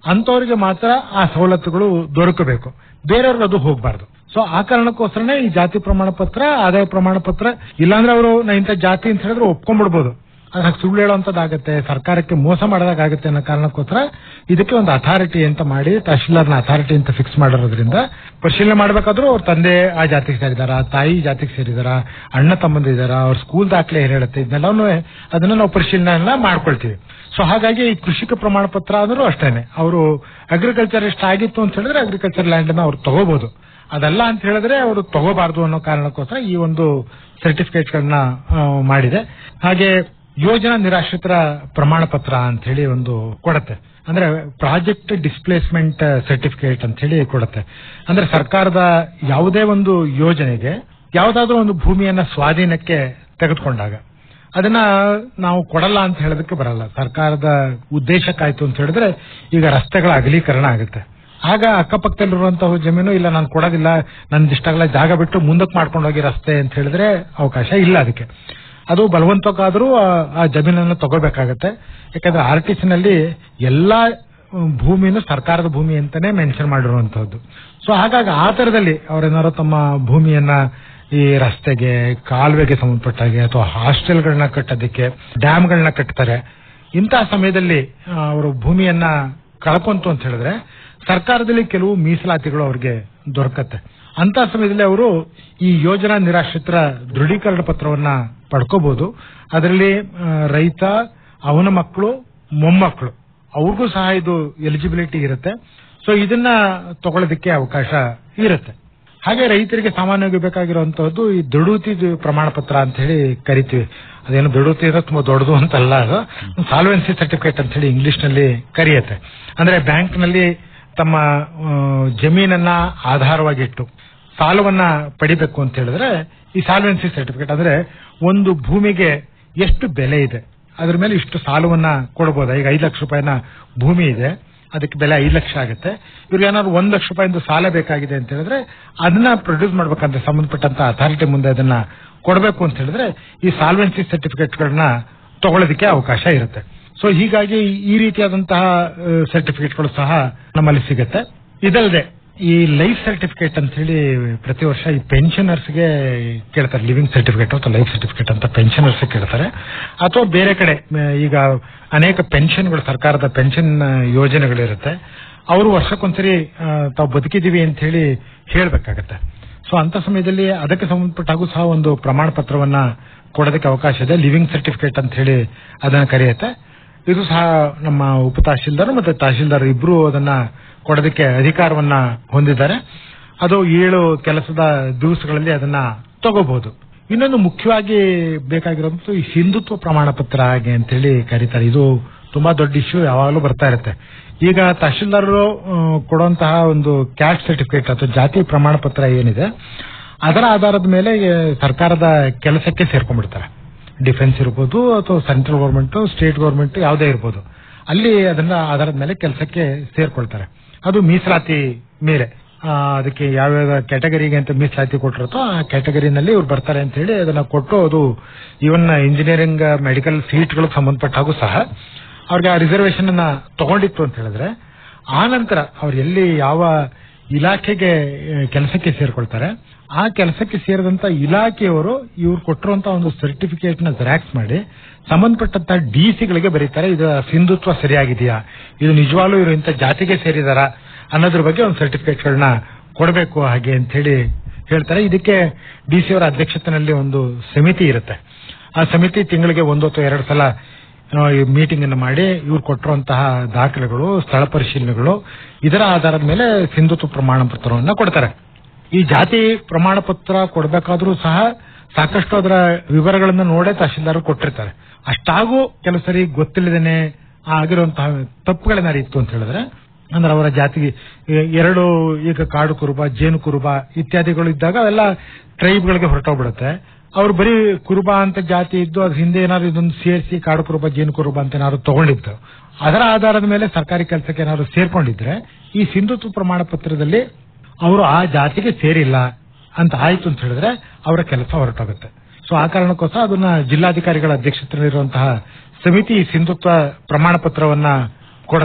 ಅಂತವರಿಗೆ ಮಾತ್ರ ಆ ಸವಲತ್ತುಗಳು ದೊರಕಬೇಕು ಬೇರೆಯವ್ರಿಗೆ ಅದು ಹೋಗಬಾರ್ದು ಸೊ ಆ ಕಾರಣಕ್ಕೋಸ್ಕರನೇ ಈ ಜಾತಿ ಪ್ರಮಾಣ ಪತ್ರ ಆದಾಯ ಪ್ರಮಾಣ ಪತ್ರ ಇಲ್ಲಾಂದ್ರೆ ಅವರು ನಾ ಇಂಥ ಜಾತಿ ಅಂತ ಹೇಳಿದ್ರೆ ಒಪ್ಕೊಂಡ್ಬಿಡ್ಬೋದು ಅದಾಗ ಸುಳ್ಳು ಹೇಳುವಂತದ್ದಾಗತ್ತೆ ಸರ್ಕಾರಕ್ಕೆ ಮೋಸ ಮಾಡೋದಾಗತ್ತೆ ಅನ್ನೋ ಕಾರಣಕ್ಕೋಸ್ಕರ ಇದಕ್ಕೆ ಒಂದು ಅಥಾರಿಟಿ ಅಂತ ಮಾಡಿ ತಹಶೀಲ್ದಾರ್ನ ಅಥಾರಿಟಿ ಅಂತ ಫಿಕ್ಸ್ ಮಾಡಿರೋದ್ರಿಂದ ಪರಿಶೀಲನೆ ಮಾಡಬೇಕಾದ್ರೂ ಅವ್ರ ತಂದೆ ಆ ಜಾತಿಗೆ ಸೇರಿದಾರ ತಾಯಿ ಜಾತಿಗೆ ಸೇರಿದಾರ ಅಣ್ಣ ತಮ್ಮಂದಿದಾರ ಅವ್ರ ಸ್ಕೂಲ್ ದಾಖಲೆ ಏನ್ ಹೇಳುತ್ತೆ ಇದನ್ನೆಲ್ಲನೂ ಅದನ್ನ ನಾವು ಪರಿಶೀಲನೆ ಮಾಡ್ಕೊಳ್ತೀವಿ ಸೊ ಹಾಗಾಗಿ ಈ ಕೃಷಿಕ ಪ್ರಮಾಣ ಪತ್ರ ಆದರೂ ಅಷ್ಟೇನೆ ಅವರು ಅಗ್ರಿಕಲ್ಚರಿಸ್ಟ್ ಆಗಿತ್ತು ಅಂತ ಹೇಳಿದ್ರೆ ಅಗ್ರಿಕಲ್ಚರ್ ಲ್ಯಾಂಡ್ ಅನ್ನ ಅವ್ರು ತಗೋಬಹುದು ಅದಲ್ಲ ಅಂತ ಹೇಳಿದ್ರೆ ಅವರು ತಗೋಬಾರ್ದು ಅನ್ನೋ ಕಾರಣಕ್ಕೋಸ್ಕರ ಈ ಒಂದು ಸರ್ಟಿಫಿಕೇಟ್ ಗಳನ್ನ ಮಾಡಿದೆ ಹಾಗೆ ಯೋಜನಾ ನಿರಾಶ್ರಿತರ ಪ್ರಮಾಣ ಪತ್ರ ಅಂತ ಹೇಳಿ ಒಂದು ಕೊಡತ್ತೆ ಅಂದ್ರೆ ಪ್ರಾಜೆಕ್ಟ್ ಡಿಸ್ಪ್ಲೇಸ್ಮೆಂಟ್ ಸರ್ಟಿಫಿಕೇಟ್ ಅಂತ ಹೇಳಿ ಕೊಡುತ್ತೆ ಅಂದ್ರೆ ಸರ್ಕಾರದ ಯಾವುದೇ ಒಂದು ಯೋಜನೆಗೆ ಯಾವುದಾದ್ರೂ ಒಂದು ಭೂಮಿಯನ್ನ ಸ್ವಾಧೀನಕ್ಕೆ ತೆಗೆದುಕೊಂಡಾಗ ಅದನ್ನ ನಾವು ಕೊಡಲ್ಲ ಅಂತ ಹೇಳೋದಕ್ಕೆ ಬರಲ್ಲ ಸರ್ಕಾರದ ಉದ್ದೇಶಕ್ಕಾಯ್ತು ಅಂತ ಹೇಳಿದ್ರೆ ಈಗ ರಸ್ತೆಗಳ ಅಗಲೀಕರಣ ಆಗುತ್ತೆ ಆಗ ಅಕ್ಕಪಕ್ಕದಲ್ಲಿರುವಂತಹ ಜಮೀನು ಇಲ್ಲ ನಾನು ಕೊಡೋದಿಲ್ಲ ನನ್ ಇಷ್ಟಾಗಲ್ಲ ಜಾಗ ಬಿಟ್ಟು ಮುಂದಕ್ಕೆ ಮಾಡ್ಕೊಂಡು ಹೋಗಿ ರಸ್ತೆ ಅಂತ ಹೇಳಿದ್ರೆ ಅವಕಾಶ ಇಲ್ಲ ಅದಕ್ಕೆ ಅದು ಬಲವಂತಕ್ಕಾದ್ರೂ ಆ- ಆ ಜಮೀನನ್ನು ತಗೋಬೇಕಾಗತ್ತೆ ಯಾಕಂದ್ರೆ ಆರ್ ಟಿ ನಲ್ಲಿ ಎಲ್ಲಾ ಹ್ಮ್, ಭೂಮಿನೂ ಸರ್ಕಾರದ ಭೂಮಿ ಅಂತಾನೆ ಮೆನ್ಷನ್ ಮಾಡಿರುವಂತಹದ್ದು ಸೊ ಹಾಗಾಗಿ ಆ ತರದಲ್ಲಿ ಅವರೇನಾದ್ರು ತಮ್ಮ ಭೂಮಿಯನ್ನ ಈ ರಸ್ತೆಗೆ ಕಾಲುವೆಗೆ ಸಂಬಂಧಪಟ್ಟಾಗೆ ಅಥವಾ ಹಾಸ್ಟೆಲ್ಗಳನ್ನ ಕಟ್ಟೋದಕ್ಕೆ ಡ್ಯಾಮ್ಗಳನ್ನ ಕಟ್ತಾರೆ ಇಂತಹ ಸಮಯದಲ್ಲಿ ಆ, ಅವರು ಭೂಮಿಯನ್ನ ಕಳ್ಕೊಂತು ಅಂತ ಹೇಳಿದ್ರೆ ಸರ್ಕಾರದಲ್ಲಿ ಕೆಲವು ಮೀಸಲಾತಿಗಳು ಅವ್ರಿಗೆ ದೊರಕತ್ತೆ ಅಂತ ಸಮಯದಲ್ಲಿ ಅವರು ಈ ಯೋಜನಾ ನಿರಾಶ್ರಿತರ ದೃಢೀಕರಣ ಪತ್ರವನ್ನ ಪಡ್ಕೋಬಹುದು ಅದರಲ್ಲಿ ಆ, ರೈತ ಅವನ ಮಕ್ಕಳು ಮೊಮ್ಮಕ್ಕಳು ಅವ್ರಿಗೂ ಸಹ ಇದು ಎಲಿಜಿಬಿಲಿಟಿ ಇರುತ್ತೆ ಸೊ ಇದನ್ನ ತಗೊಳ್ಳೋದಕ್ಕೆ ಅವಕಾಶ ಇರುತ್ತೆ ಹಾಗೆ ರೈತರಿಗೆ ಸಾಮಾನ್ಯವಾಗಿ ಬೇಕಾಗಿರುವಂತಹದ್ದು ಈ ದೃಢೂತಿ ಪ್ರಮಾಣ ಪತ್ರ ಅಂತ ಹೇಳಿ ಕರಿತೀವಿ ಅದೇನು ದೃಢೂತಿ ಅಂದ್ರೆ ತುಂಬಾ ದೊಡ್ಡದು ಅಂತಲ್ಲ ಅದು ಸಾಲ್ವೆನ್ಸಿ ಸರ್ಟಿಫಿಕೇಟ್ ಅಂತ ಹೇಳಿ ಇಂಗ್ಲಿಷ್ ನಲ್ಲಿ ಕರೆಯುತ್ತೆ ಅಂದ್ರೆ ಬ್ಯಾಂಕ್ ನಲ್ಲಿ ತಮ್ಮ ಆ, ಜಮೀನನ್ನ ಆಧಾರವಾಗಿಟ್ಟು ಸಾಲವನ್ನ ಪಡಿಬೇಕು ಅಂತ ಹೇಳಿದ್ರೆ ಈ ಸಾಲ್ವೆನ್ಸಿ ಸರ್ಟಿಫಿಕೇಟ್ ಅಂದ್ರೆ ಒಂದು ಭೂಮಿಗೆ ಎಷ್ಟು ಬೆಲೆ ಇದೆ ಅದ್ರ ಮೇಲೆ ಇಷ್ಟು ಸಾಲವನ್ನ ಕೊಡಬಹುದಾ ಈಗ ಐದು ಲಕ್ಷ ರೂಪಾಯಿನ ಭೂಮಿ ಇದೆ ಅದಕ್ಕೆ ಬೆಲೆ ಐದು ಲಕ್ಷ ಆಗುತ್ತೆ ಇವ್ರಿಗೆ ಏನಾದ್ರು ಒಂದ್ ಲಕ್ಷ ರೂಪಾಯಿಂದ ಸಾಲ ಬೇಕಾಗಿದೆ ಅಂತ ಹೇಳಿದ್ರೆ ಅದನ್ನ ಪ್ರೊಡ್ಯೂಸ್ ಮಾಡ್ಬೇಕಂದ್ರೆ ಸಂಬಂಧಪಟ್ಟಂತ ಅಥಾರಿಟಿ ಮುಂದೆ ಅದನ್ನ ಕೊಡಬೇಕು ಅಂತ ಹೇಳಿದ್ರೆ ಈ ಸಾಲ್ವೆನ್ಸಿ ಸರ್ಟಿಫಿಕೇಟ್ ಗಳನ್ನ ತಗೊಳ್ಳೋದಕ್ಕೆ ಅವಕಾಶ ಇರುತ್ತೆ ಸೊ ಹೀಗಾಗಿ ಈ ರೀತಿಯಾದಂತಹ ಸರ್ಟಿಫಿಕೇಟ್ಗಳು ಸಹ ನಮ್ಮಲ್ಲಿ ಸಿಗುತ್ತೆ ಇದಲ್ಲದೆ ಈ ಲೈಫ್ ಸರ್ಟಿಫಿಕೇಟ್ ಅಂತ ಹೇಳಿ ಪ್ರತಿ ವರ್ಷ ಈ ಪೆನ್ಷನರ್ಸ್ಗೆ ಕೇಳ್ತಾರೆ ಲಿವಿಂಗ್ ಸರ್ಟಿಫಿಕೇಟ್ ಅಥವಾ ಲೈಫ್ ಸರ್ಟಿಫಿಕೇಟ್ ಅಂತ ಪೆನ್ಷನರ್ಸ್ ಕೇಳ್ತಾರೆ ಅಥವಾ ಬೇರೆ ಕಡೆ ಮ, ಈಗ ಅನೇಕ ಪೆನ್ಷನ್ಗಳು ಸರ್ಕಾರದ ಪೆನ್ಷನ್ ಯೋಜನೆಗಳಿರುತ್ತೆ ಅವರು ವರ್ಷಕ್ಕೊಂದ್ಸರಿ ಆ, ತಾವು ಬದುಕಿದೀವಿ ಅಂತ ಹೇಳಿ ಹೇಳ್ಬೇಕಾಗತ್ತೆ ಸೊ ಅಂತ ಸಮಯದಲ್ಲಿ ಅದಕ್ಕೆ ಸಂಬಂಧಪಟ್ಟಾಗೂ ಸಹ ಒಂದು ಪ್ರಮಾಣ ಪತ್ರವನ್ನ ಕೊಡೋದಕ್ಕೆ ಅವಕಾಶ ಇದೆ ಲಿವಿಂಗ್ ಸರ್ಟಿಫಿಕೇಟ್ ಅಂತ ಹೇಳಿ ಅದನ್ನ ಕರೆಯುತ್ತೆ ಇದು ಸಹ ನಮ್ಮ ಉಪ ತಹಶೀಲ್ದಾರ್ ಮತ್ತೆ ತಹಶೀಲ್ದಾರ್ ಇಬ್ರು ಅದನ್ನ ಕೊಡೋದಕ್ಕೆ ಅಧಿಕಾರವನ್ನ ಹೊಂದಿದ್ದಾರೆ ಅದು ಏಳು ಕೆಲಸದ ದಿವಸಗಳಲ್ಲಿ ಅದನ್ನ ತಗೋಬಹುದು ಇನ್ನೊಂದು ಮುಖ್ಯವಾಗಿ ಬೇಕಾಗಿರೋದು ಈ ಹಿಂದುತ್ವ ಪ್ರಮಾಣ ಪತ್ರ ಹಾಗೆ ಅಂತ ಹೇಳಿ ಕರೀತಾರೆ ಇದು ತುಂಬಾ ದೊಡ್ಡ ಇಶ್ಯೂ ಯಾವಾಗಲೂ ಬರ್ತಾ ಇರುತ್ತೆ ಈಗ ತಹಶೀಲ್ದಾರ್ ಕೊಡುವಂತಹ ಒಂದು ಕ್ಯಾಸ್ಟ್ ಸರ್ಟಿಫಿಕೇಟ್ ಅಥವಾ ಜಾತಿ ಪ್ರಮಾಣ ಪತ್ರ ಏನಿದೆ ಅದರ ಆಧಾರದ ಮೇಲೆ ಆ, ಸರ್ಕಾರದ ಕೆಲಸಕ್ಕೆ ಸೇರ್ಕೊಂಡ್ಬಿಡ್ತಾರೆ ಡಿಫೆನ್ಸ್ ಇರ್ಬೋದು ಅಥವಾ ಸೆಂಟ್ರಲ್ ಗೌರ್ಮೆಂಟ್ ಸ್ಟೇಟ್ ಗೌರ್ಮೆಂಟ್ ಯಾವುದೇ ಇರ್ಬೋದು ಅಲ್ಲಿ ಅದನ್ನ ಆಧಾರದ ಮೇಲೆ ಕೆಲಸಕ್ಕೆ ಸೇರ್ಕೊಳ್ತಾರೆ ಅದು ಮೀಸಲಾತಿ ಮೇಲೆ ಆ, ಅದಕ್ಕೆ ಯಾವ್ಯಾವ ಕ್ಯಾಟಗರಿಗೆ ಅಂತ ಮೀಸಲಾತಿ ಕೊಟ್ಟಿರುತ್ತೋ ಆ ಕ್ಯಾಟಗರಿನಲ್ಲಿ ಇವ್ರು ಬರ್ತಾರೆ ಅಂತ ಹೇಳಿ ಅದನ್ನ ಕೊಟ್ಟು ಅದು ಇವನ್ ಇಂಜಿನಿಯರಿಂಗ್ ಮೆಡಿಕಲ್ ಸೀಟ್ಗಳಿಗೆ ಸಂಬಂಧಪಟ್ಟ ಹಾಗೂ ಸಹ ಅವ್ರಿಗೆ ಆ ರಿಸರ್ವೇಶನ್ ಅನ್ನ ತಗೊಂಡಿತ್ತು ಅಂತ ಹೇಳಿದ್ರೆ ಆ ನಂತರ ಅವ್ರು ಎಲ್ಲಿ ಯಾವ ಇಲಾಖೆಗೆ ಕೆಲಸಕ್ಕೆ ಸೇರ್ಕೊಳ್ತಾರೆ ಆ ಕೆಲಸಕ್ಕೆ ಸೇರಿದಂತ ಇಲಾಖೆಯವರು ಇವ್ರು ಕೊಟ್ಟಿರುವಂತ ಒಂದು ಸರ್ಟಿಫಿಕೇಟ್ ನ ಜೆರಾಕ್ಸ್ ಮಾಡಿ ಸಂಬಂಧಪಟ್ಟಂತ ಡಿ ಗಳಿಗೆ ಬರೀತಾರೆ ಇದು ಸಿಂಧುತ್ವ ಸರಿಯಾಗಿದೆಯಾ ಇದು ನಿಜವಾಗ್ಲೂ ಇವರು ಇಂಥ ಜಾತಿಗೆ ಸೇರಿದಾರಾ ಅನ್ನೋದ್ರ ಬಗ್ಗೆ ಒಂದು ಸರ್ಟಿಫಿಕೇಟ್ ಗಳನ್ನ ಕೊಡಬೇಕು ಹಾಗೆ ಅಂತ ಹೇಳಿ ಹೇಳ್ತಾರೆ ಇದಕ್ಕೆ ಡಿ ಸಿ ಅವರ ಅಧ್ಯಕ್ಷತೆಯಲ್ಲಿ ಒಂದು ಸಮಿತಿ ಇರುತ್ತೆ ಆ ಸಮಿತಿ ತಿಂಗಳಿಗೆ ಒಂದು ಅಥವಾ ಎರಡು ಸಲ ಮೀಟಿಂಗ್ ಅನ್ನು ಮಾಡಿ ಇವ್ರು ಕೊಟ್ಟಿರುವಂತಹ ದಾಖಲೆಗಳು ಸ್ಥಳ ಪರಿಶೀಲನೆಗಳು ಇದರ ಆಧಾರದ ಮೇಲೆ ಸಿಂಧುತ್ವ ಪ್ರಮಾಣ ಪತ್ರವನ್ನ ಕೊಡ್ತಾರೆ ಈ ಜಾತಿ ಪ್ರಮಾಣ ಪತ್ರ ಕೊಡಬೇಕಾದ್ರೂ ಸಹ ಸಾಕಷ್ಟು ಅದರ ವಿವರಗಳನ್ನ ನೋಡೇ ತಹಶೀಲ್ದಾರ್ ಕೊಟ್ಟಿರ್ತಾರೆ ಅಷ್ಟಾಗೂ ಕೆಲವು ಸರಿ ಗೊತ್ತಿಲ್ಲದೇನೆ ಆಗಿರುವಂತಹ ತಪ್ಪುಗಳೇನಾರು ಇತ್ತು ಅಂತ ಹೇಳಿದ್ರೆ ಅಂದ್ರೆ ಅವರ ಜಾತಿಗೆ ಎ- ಎರಡು ಈಗ ಕಾಡು ಕುರುಬ ಜೇನು ಕುರುಬ ಇತ್ಯಾದಿಗಳು ಇದ್ದಾಗ ಅವೆಲ್ಲ ಟ್ರೈಬ್ಗಳಿಗೆ ಹೊರಟೋಗ್ಬಿಡುತ್ತೆ ಅವ್ರು ಬರೀ ಕುರುಬ ಅಂತ ಜಾತಿ ಇದ್ದು ಅದ್ರ ಹಿಂದೆ ಏನಾದ್ರು ಇದೊಂದು ಸೇರಿಸಿ ಕಾಡು ಕುರುಬ ಜೇನು ಕುರುಬ ಅಂತ ಏನಾದ್ರು ತಗೊಂಡಿದ್ದು ಅದರ ಆಧಾರದ ಮೇಲೆ ಸರ್ಕಾರಿ ಕೆಲಸಕ್ಕೆ ಏನಾದ್ರು ಸೇರ್ಕೊಂಡಿದ್ರೆ ಈ ಸಿಂಧುತ್ವ ಪ್ರಮಾಣ ಪತ್ರದಲ್ಲಿ ಅವರು ಆ ಜಾತಿಗೆ ಸೇರಿಲ್ಲ ಅಂತ ಆಯ್ತು ಅಂತ ಹೇಳಿದ್ರೆ ಅವರ ಕೆಲಸ ಹೊರಟೋಗುತ್ತೆ ಸೊ ಆ ಕಾರಣಕ್ಕೋಸ್ಕರ ಅದನ್ನ ಜಿಲ್ಲಾಧಿಕಾರಿಗಳ ಅಧ್ಯಕ್ಷತೆಯಲ್ಲಿರುವಂತಹ ಸಮಿತಿ ಈ ಸಿಂಧುತ್ವ ಪ್ರಮಾಣ ಪತ್ರವನ್ನ ಕೊಡುತ್ತೆ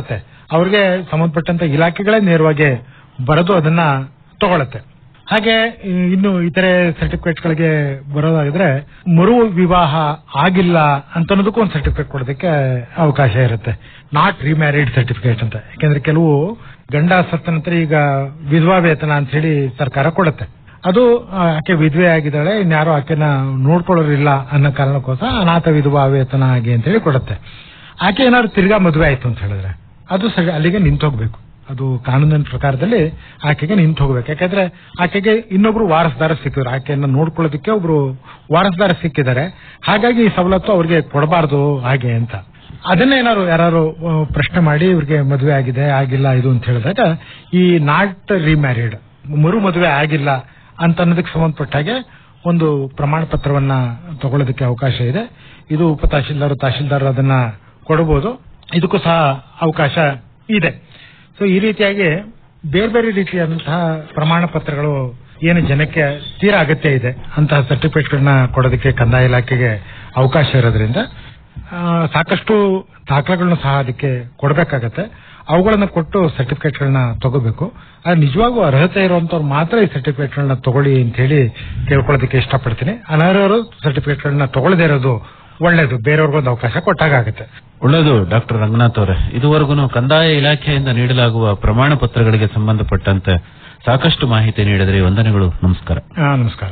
ಅವ್ರಿಗೆ ಸಂಬಂಧಪಟ್ಟಂತ ಇಲಾಖೆಗಳೇ ನೇರವಾಗಿ ಬರೆದು ಅದನ್ನ ತಗೊಳತ್ತೆ ಹಾಗೆ ಈ ಇನ್ನು ಇತರೆ ಸರ್ಟಿಫಿಕೇಟ್ ಗಳಿಗೆ ಬರೋದಾಗಿದ್ರೆ ಮರು ವಿವಾಹ ಆಗಿಲ್ಲ ಅಂತ ಅನ್ನೋದಕ್ಕೂ ಒಂದು ಸರ್ಟಿಫಿಕೇಟ್ ಕೊಡೋದಕ್ಕೆ ಅವಕಾಶ ಇರುತ್ತೆ ನಾಟ್ ರಿಮ್ಯಾರಿಡ್ ಸರ್ಟಿಫಿಕೇಟ್ ಅಂತ ಯಾಕಂದ್ರೆ ಕೆಲವು ಗಂಡ ಸತ್ತ ನಂತರ ಈಗ ವಿಧವಾ ವೇತನ ಅಂತ ಹೇಳಿ ಸರ್ಕಾರ ಕೊಡುತ್ತೆ ಅದು ಆ, ಆಕೆ ವಿಧವೆ ಆಗಿದ್ದಾಳೆ ಇನ್ಯಾರೋ ಆಕೆನ ನೋಡ್ಕೊಳ್ಳೋರಿಲ್ಲ ಅನ್ನೋ ಕಾರಣಕ್ಕೋಸ್ಕರ ಅನಾಥ ವಿಧವಾ ವೇತನ ಆಗಿ ಅಂತ ಹೇಳಿ ಕೊಡುತ್ತೆ ಆಕೆ ಏನಾದ್ರು ತಿರ್ಗಾ ಮದುವೆ ಆಯ್ತು ಅಂತ ಹೇಳಿದ್ರೆ ಅದು ಸರಿ ಅಲ್ಲಿಗೆ ನಿಂತೋಗ್ಬೇಕು ಅದು ಕಾನೂನಿನ ಪ್ರಕಾರದಲ್ಲಿ ಆಕೆಗೆ ನಿಂತು ಹೋಗ್ಬೇಕು ಯಾಕಂದ್ರೆ ಆಕೆಗೆ ಇನ್ನೊಬ್ರು ವಾರಸದಾರ ಸಿಕ್ಕಿದ್ರು ಆಕೆಯನ್ನ ನೋಡ್ಕೊಳ್ಳೋದಕ್ಕೆ ಒಬ್ರು ವಾರಸದಾರ ಸಿಕ್ಕಿದ್ದಾರೆ ಹಾಗಾಗಿ ಈ ಸವಲತ್ತು ಅವ್ರಿಗೆ ಕೊಡಬಾರ್ದು ಹಾಗೆ ಅಂತ ಅದನ್ನ ಏನಾದ್ರು ಯಾರು ಪ್ರಶ್ನೆ ಮಾಡಿ ಇವ್ರಿಗೆ ಮದುವೆ ಆಗಿದೆ ಆಗಿಲ್ಲ ಇದು ಅಂತ ಹೇಳಿದಾಗ ಈ ನಾಟ್ ರಿಮ್ಯಾರಿಡ್ ಮರು ಮದುವೆ ಆಗಿಲ್ಲ ಅಂತ ಅನ್ನೋದಕ್ಕೆ ಸಂಬಂಧಪಟ್ಟ ಹಾಗೆ ಒಂದು ಪ್ರಮಾಣ ಪತ್ರವನ್ನ ತಗೊಳ್ಳೋದಕ್ಕೆ ಅವಕಾಶ ಇದೆ ಇದು ಉಪ ತಹಶೀಲ್ದಾರ್ ತಹಶೀಲ್ದಾರ್ ಅದನ್ನ ಕೊಡಬಹುದು ಇದಕ್ಕೂ ಸಹ ಅವಕಾಶ ಇದೆ ಸೊ ಈ ರೀತಿಯಾಗಿ ಬೇರೆ ಬೇರೆ ರೀತಿಯಾದಂತಹ ಪ್ರಮಾಣ ಪತ್ರಗಳು ಏನು ಜನಕ್ಕೆ ತೀರಾ ಅಗತ್ಯ ಇದೆ ಅಂತಹ ಸರ್ಟಿಫಿಕೇಟ್ಗಳನ್ನ ಕೊಡೋದಕ್ಕೆ ಕಂದಾಯ ಇಲಾಖೆಗೆ ಅವಕಾಶ ಇರೋದ್ರಿಂದ ಆ, ಸಾಕಷ್ಟು ದಾಖಲೆಗಳನ್ನ ಸಹ ಅದಕ್ಕೆ ಕೊಡಬೇಕಾಗತ್ತೆ ಅವುಗಳನ್ನ ಕೊಟ್ಟು ಸರ್ಟಿಫಿಕೇಟ್ಗಳನ್ನ ತಗೋಬೇಕು ಆದ್ರೆ ನಿಜವಾಗೂ ಅರ್ಹತೆ ಇರುವಂತವ್ರು ಮಾತ್ರ ಈ ಸರ್ಟಿಫಿಕೇಟ್ಗಳನ್ನ ತಗೊಳ್ಳಿ ಅಂತ ಹೇಳಿ ಕೇಳ್ಕೊಳ್ಳೋದಕ್ಕೆ ಇಷ್ಟಪಡ್ತೀನಿ ಅನರ್ಹರು ಸರ್ಟಿಫಿಕೇಟ್ಗಳನ್ನ ತಗೊಳ್ಳದೇ ಇರೋದು ಒಳ್ಳೇದು ಬೇರೆಯವ್ರಿಗೊಂದು ಅವಕಾಶ ಕೊಟ್ಟಾಗುತ್ತೆ ಒಳ್ಳೆಯದು ಡಾಕ್ಟರ್ ರಂಗನಾಥ್ ಅವರೇ ಇದುವರೆಗೂ ಕಂದಾಯ ಇಲಾಖೆಯಿಂದ ನೀಡಲಾಗುವ ಪ್ರಮಾಣ ಪತ್ರಗಳಿಗೆ ಸಂಬಂಧಪಟ್ಟಂತೆ ಸಾಕಷ್ಟು ಮಾಹಿತಿ ನೀಡಿದ್ರಿ ವಂದನೆಗಳು ನಮಸ್ಕಾರ ಆ, ನಮಸ್ಕಾರ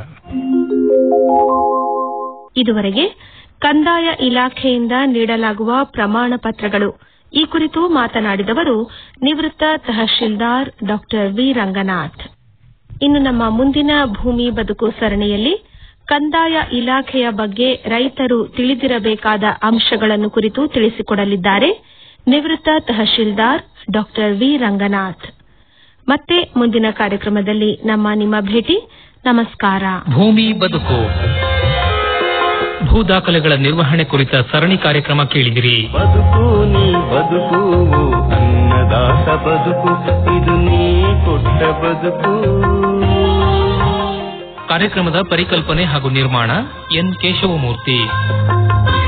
ಇದುವರೆಗೆ ಕಂದಾಯ ಇಲಾಖೆಯಿಂದ ನೀಡಲಾಗುವ ಪ್ರಮಾಣ ಪತ್ರಗಳು ಈ ಕುರಿತು ಮಾತನಾಡಿದವರು ನಿವೃತ್ತ ತಹಶೀಲ್ದಾರ್ ಡಾಕ್ಟರ್ ವಿ ರಂಗನಾಥ್ ಇನ್ನು ನಮ್ಮ ಮುಂದಿನ ಭೂಮಿ ಬದುಕು ಸರಣಿಯಲ್ಲಿ ಕಂದಾಯ ಇಲಾಖೆಯ ಬಗ್ಗೆ ರೈತರು ತಿಳಿದಿರಬೇಕಾದ ಅಂಶಗಳನ್ನು ಕುರಿತು ತಿಳಿಸಿಕೊಡಲಿದ್ದಾರೆ ನಿವೃತ್ತ ತಹಶೀಲ್ದಾರ್ ಡಾಕ್ಟರ್ ವಿ ರಂಗನಾಥ್ ಮತ್ತೆ ಮುಂದಿನ ಕಾರ್ಯಕ್ರಮದಲ್ಲಿ ನಮ್ಮ ನಿಮ್ಮ ಭೇಟಿ ನಮಸ್ಕಾರ ಭೂಮಿ ಬದುಕು ಭೂ ದಾಖಲೆಗಳ ನಿರ್ವಹಣೆ ಕುರಿತ ಸರಣಿ ಕಾರ್ಯಕ್ರಮ ಕೇಳಿದಿರಿ ಬದುಕು ನೀ ಬದುಕು ಅನ್ನದಾತ ಬದುಕು ಇದು ನೀ ಕೊಟ್ಟ ಬದುಕು ಕಾರ್ಯಕ್ರಮದ ಪರಿಕಲ್ಪನೆ ಹಾಗೂ ನಿರ್ಮಾಣ ಎನ್ ಕೇಶವಮೂರ್ತಿ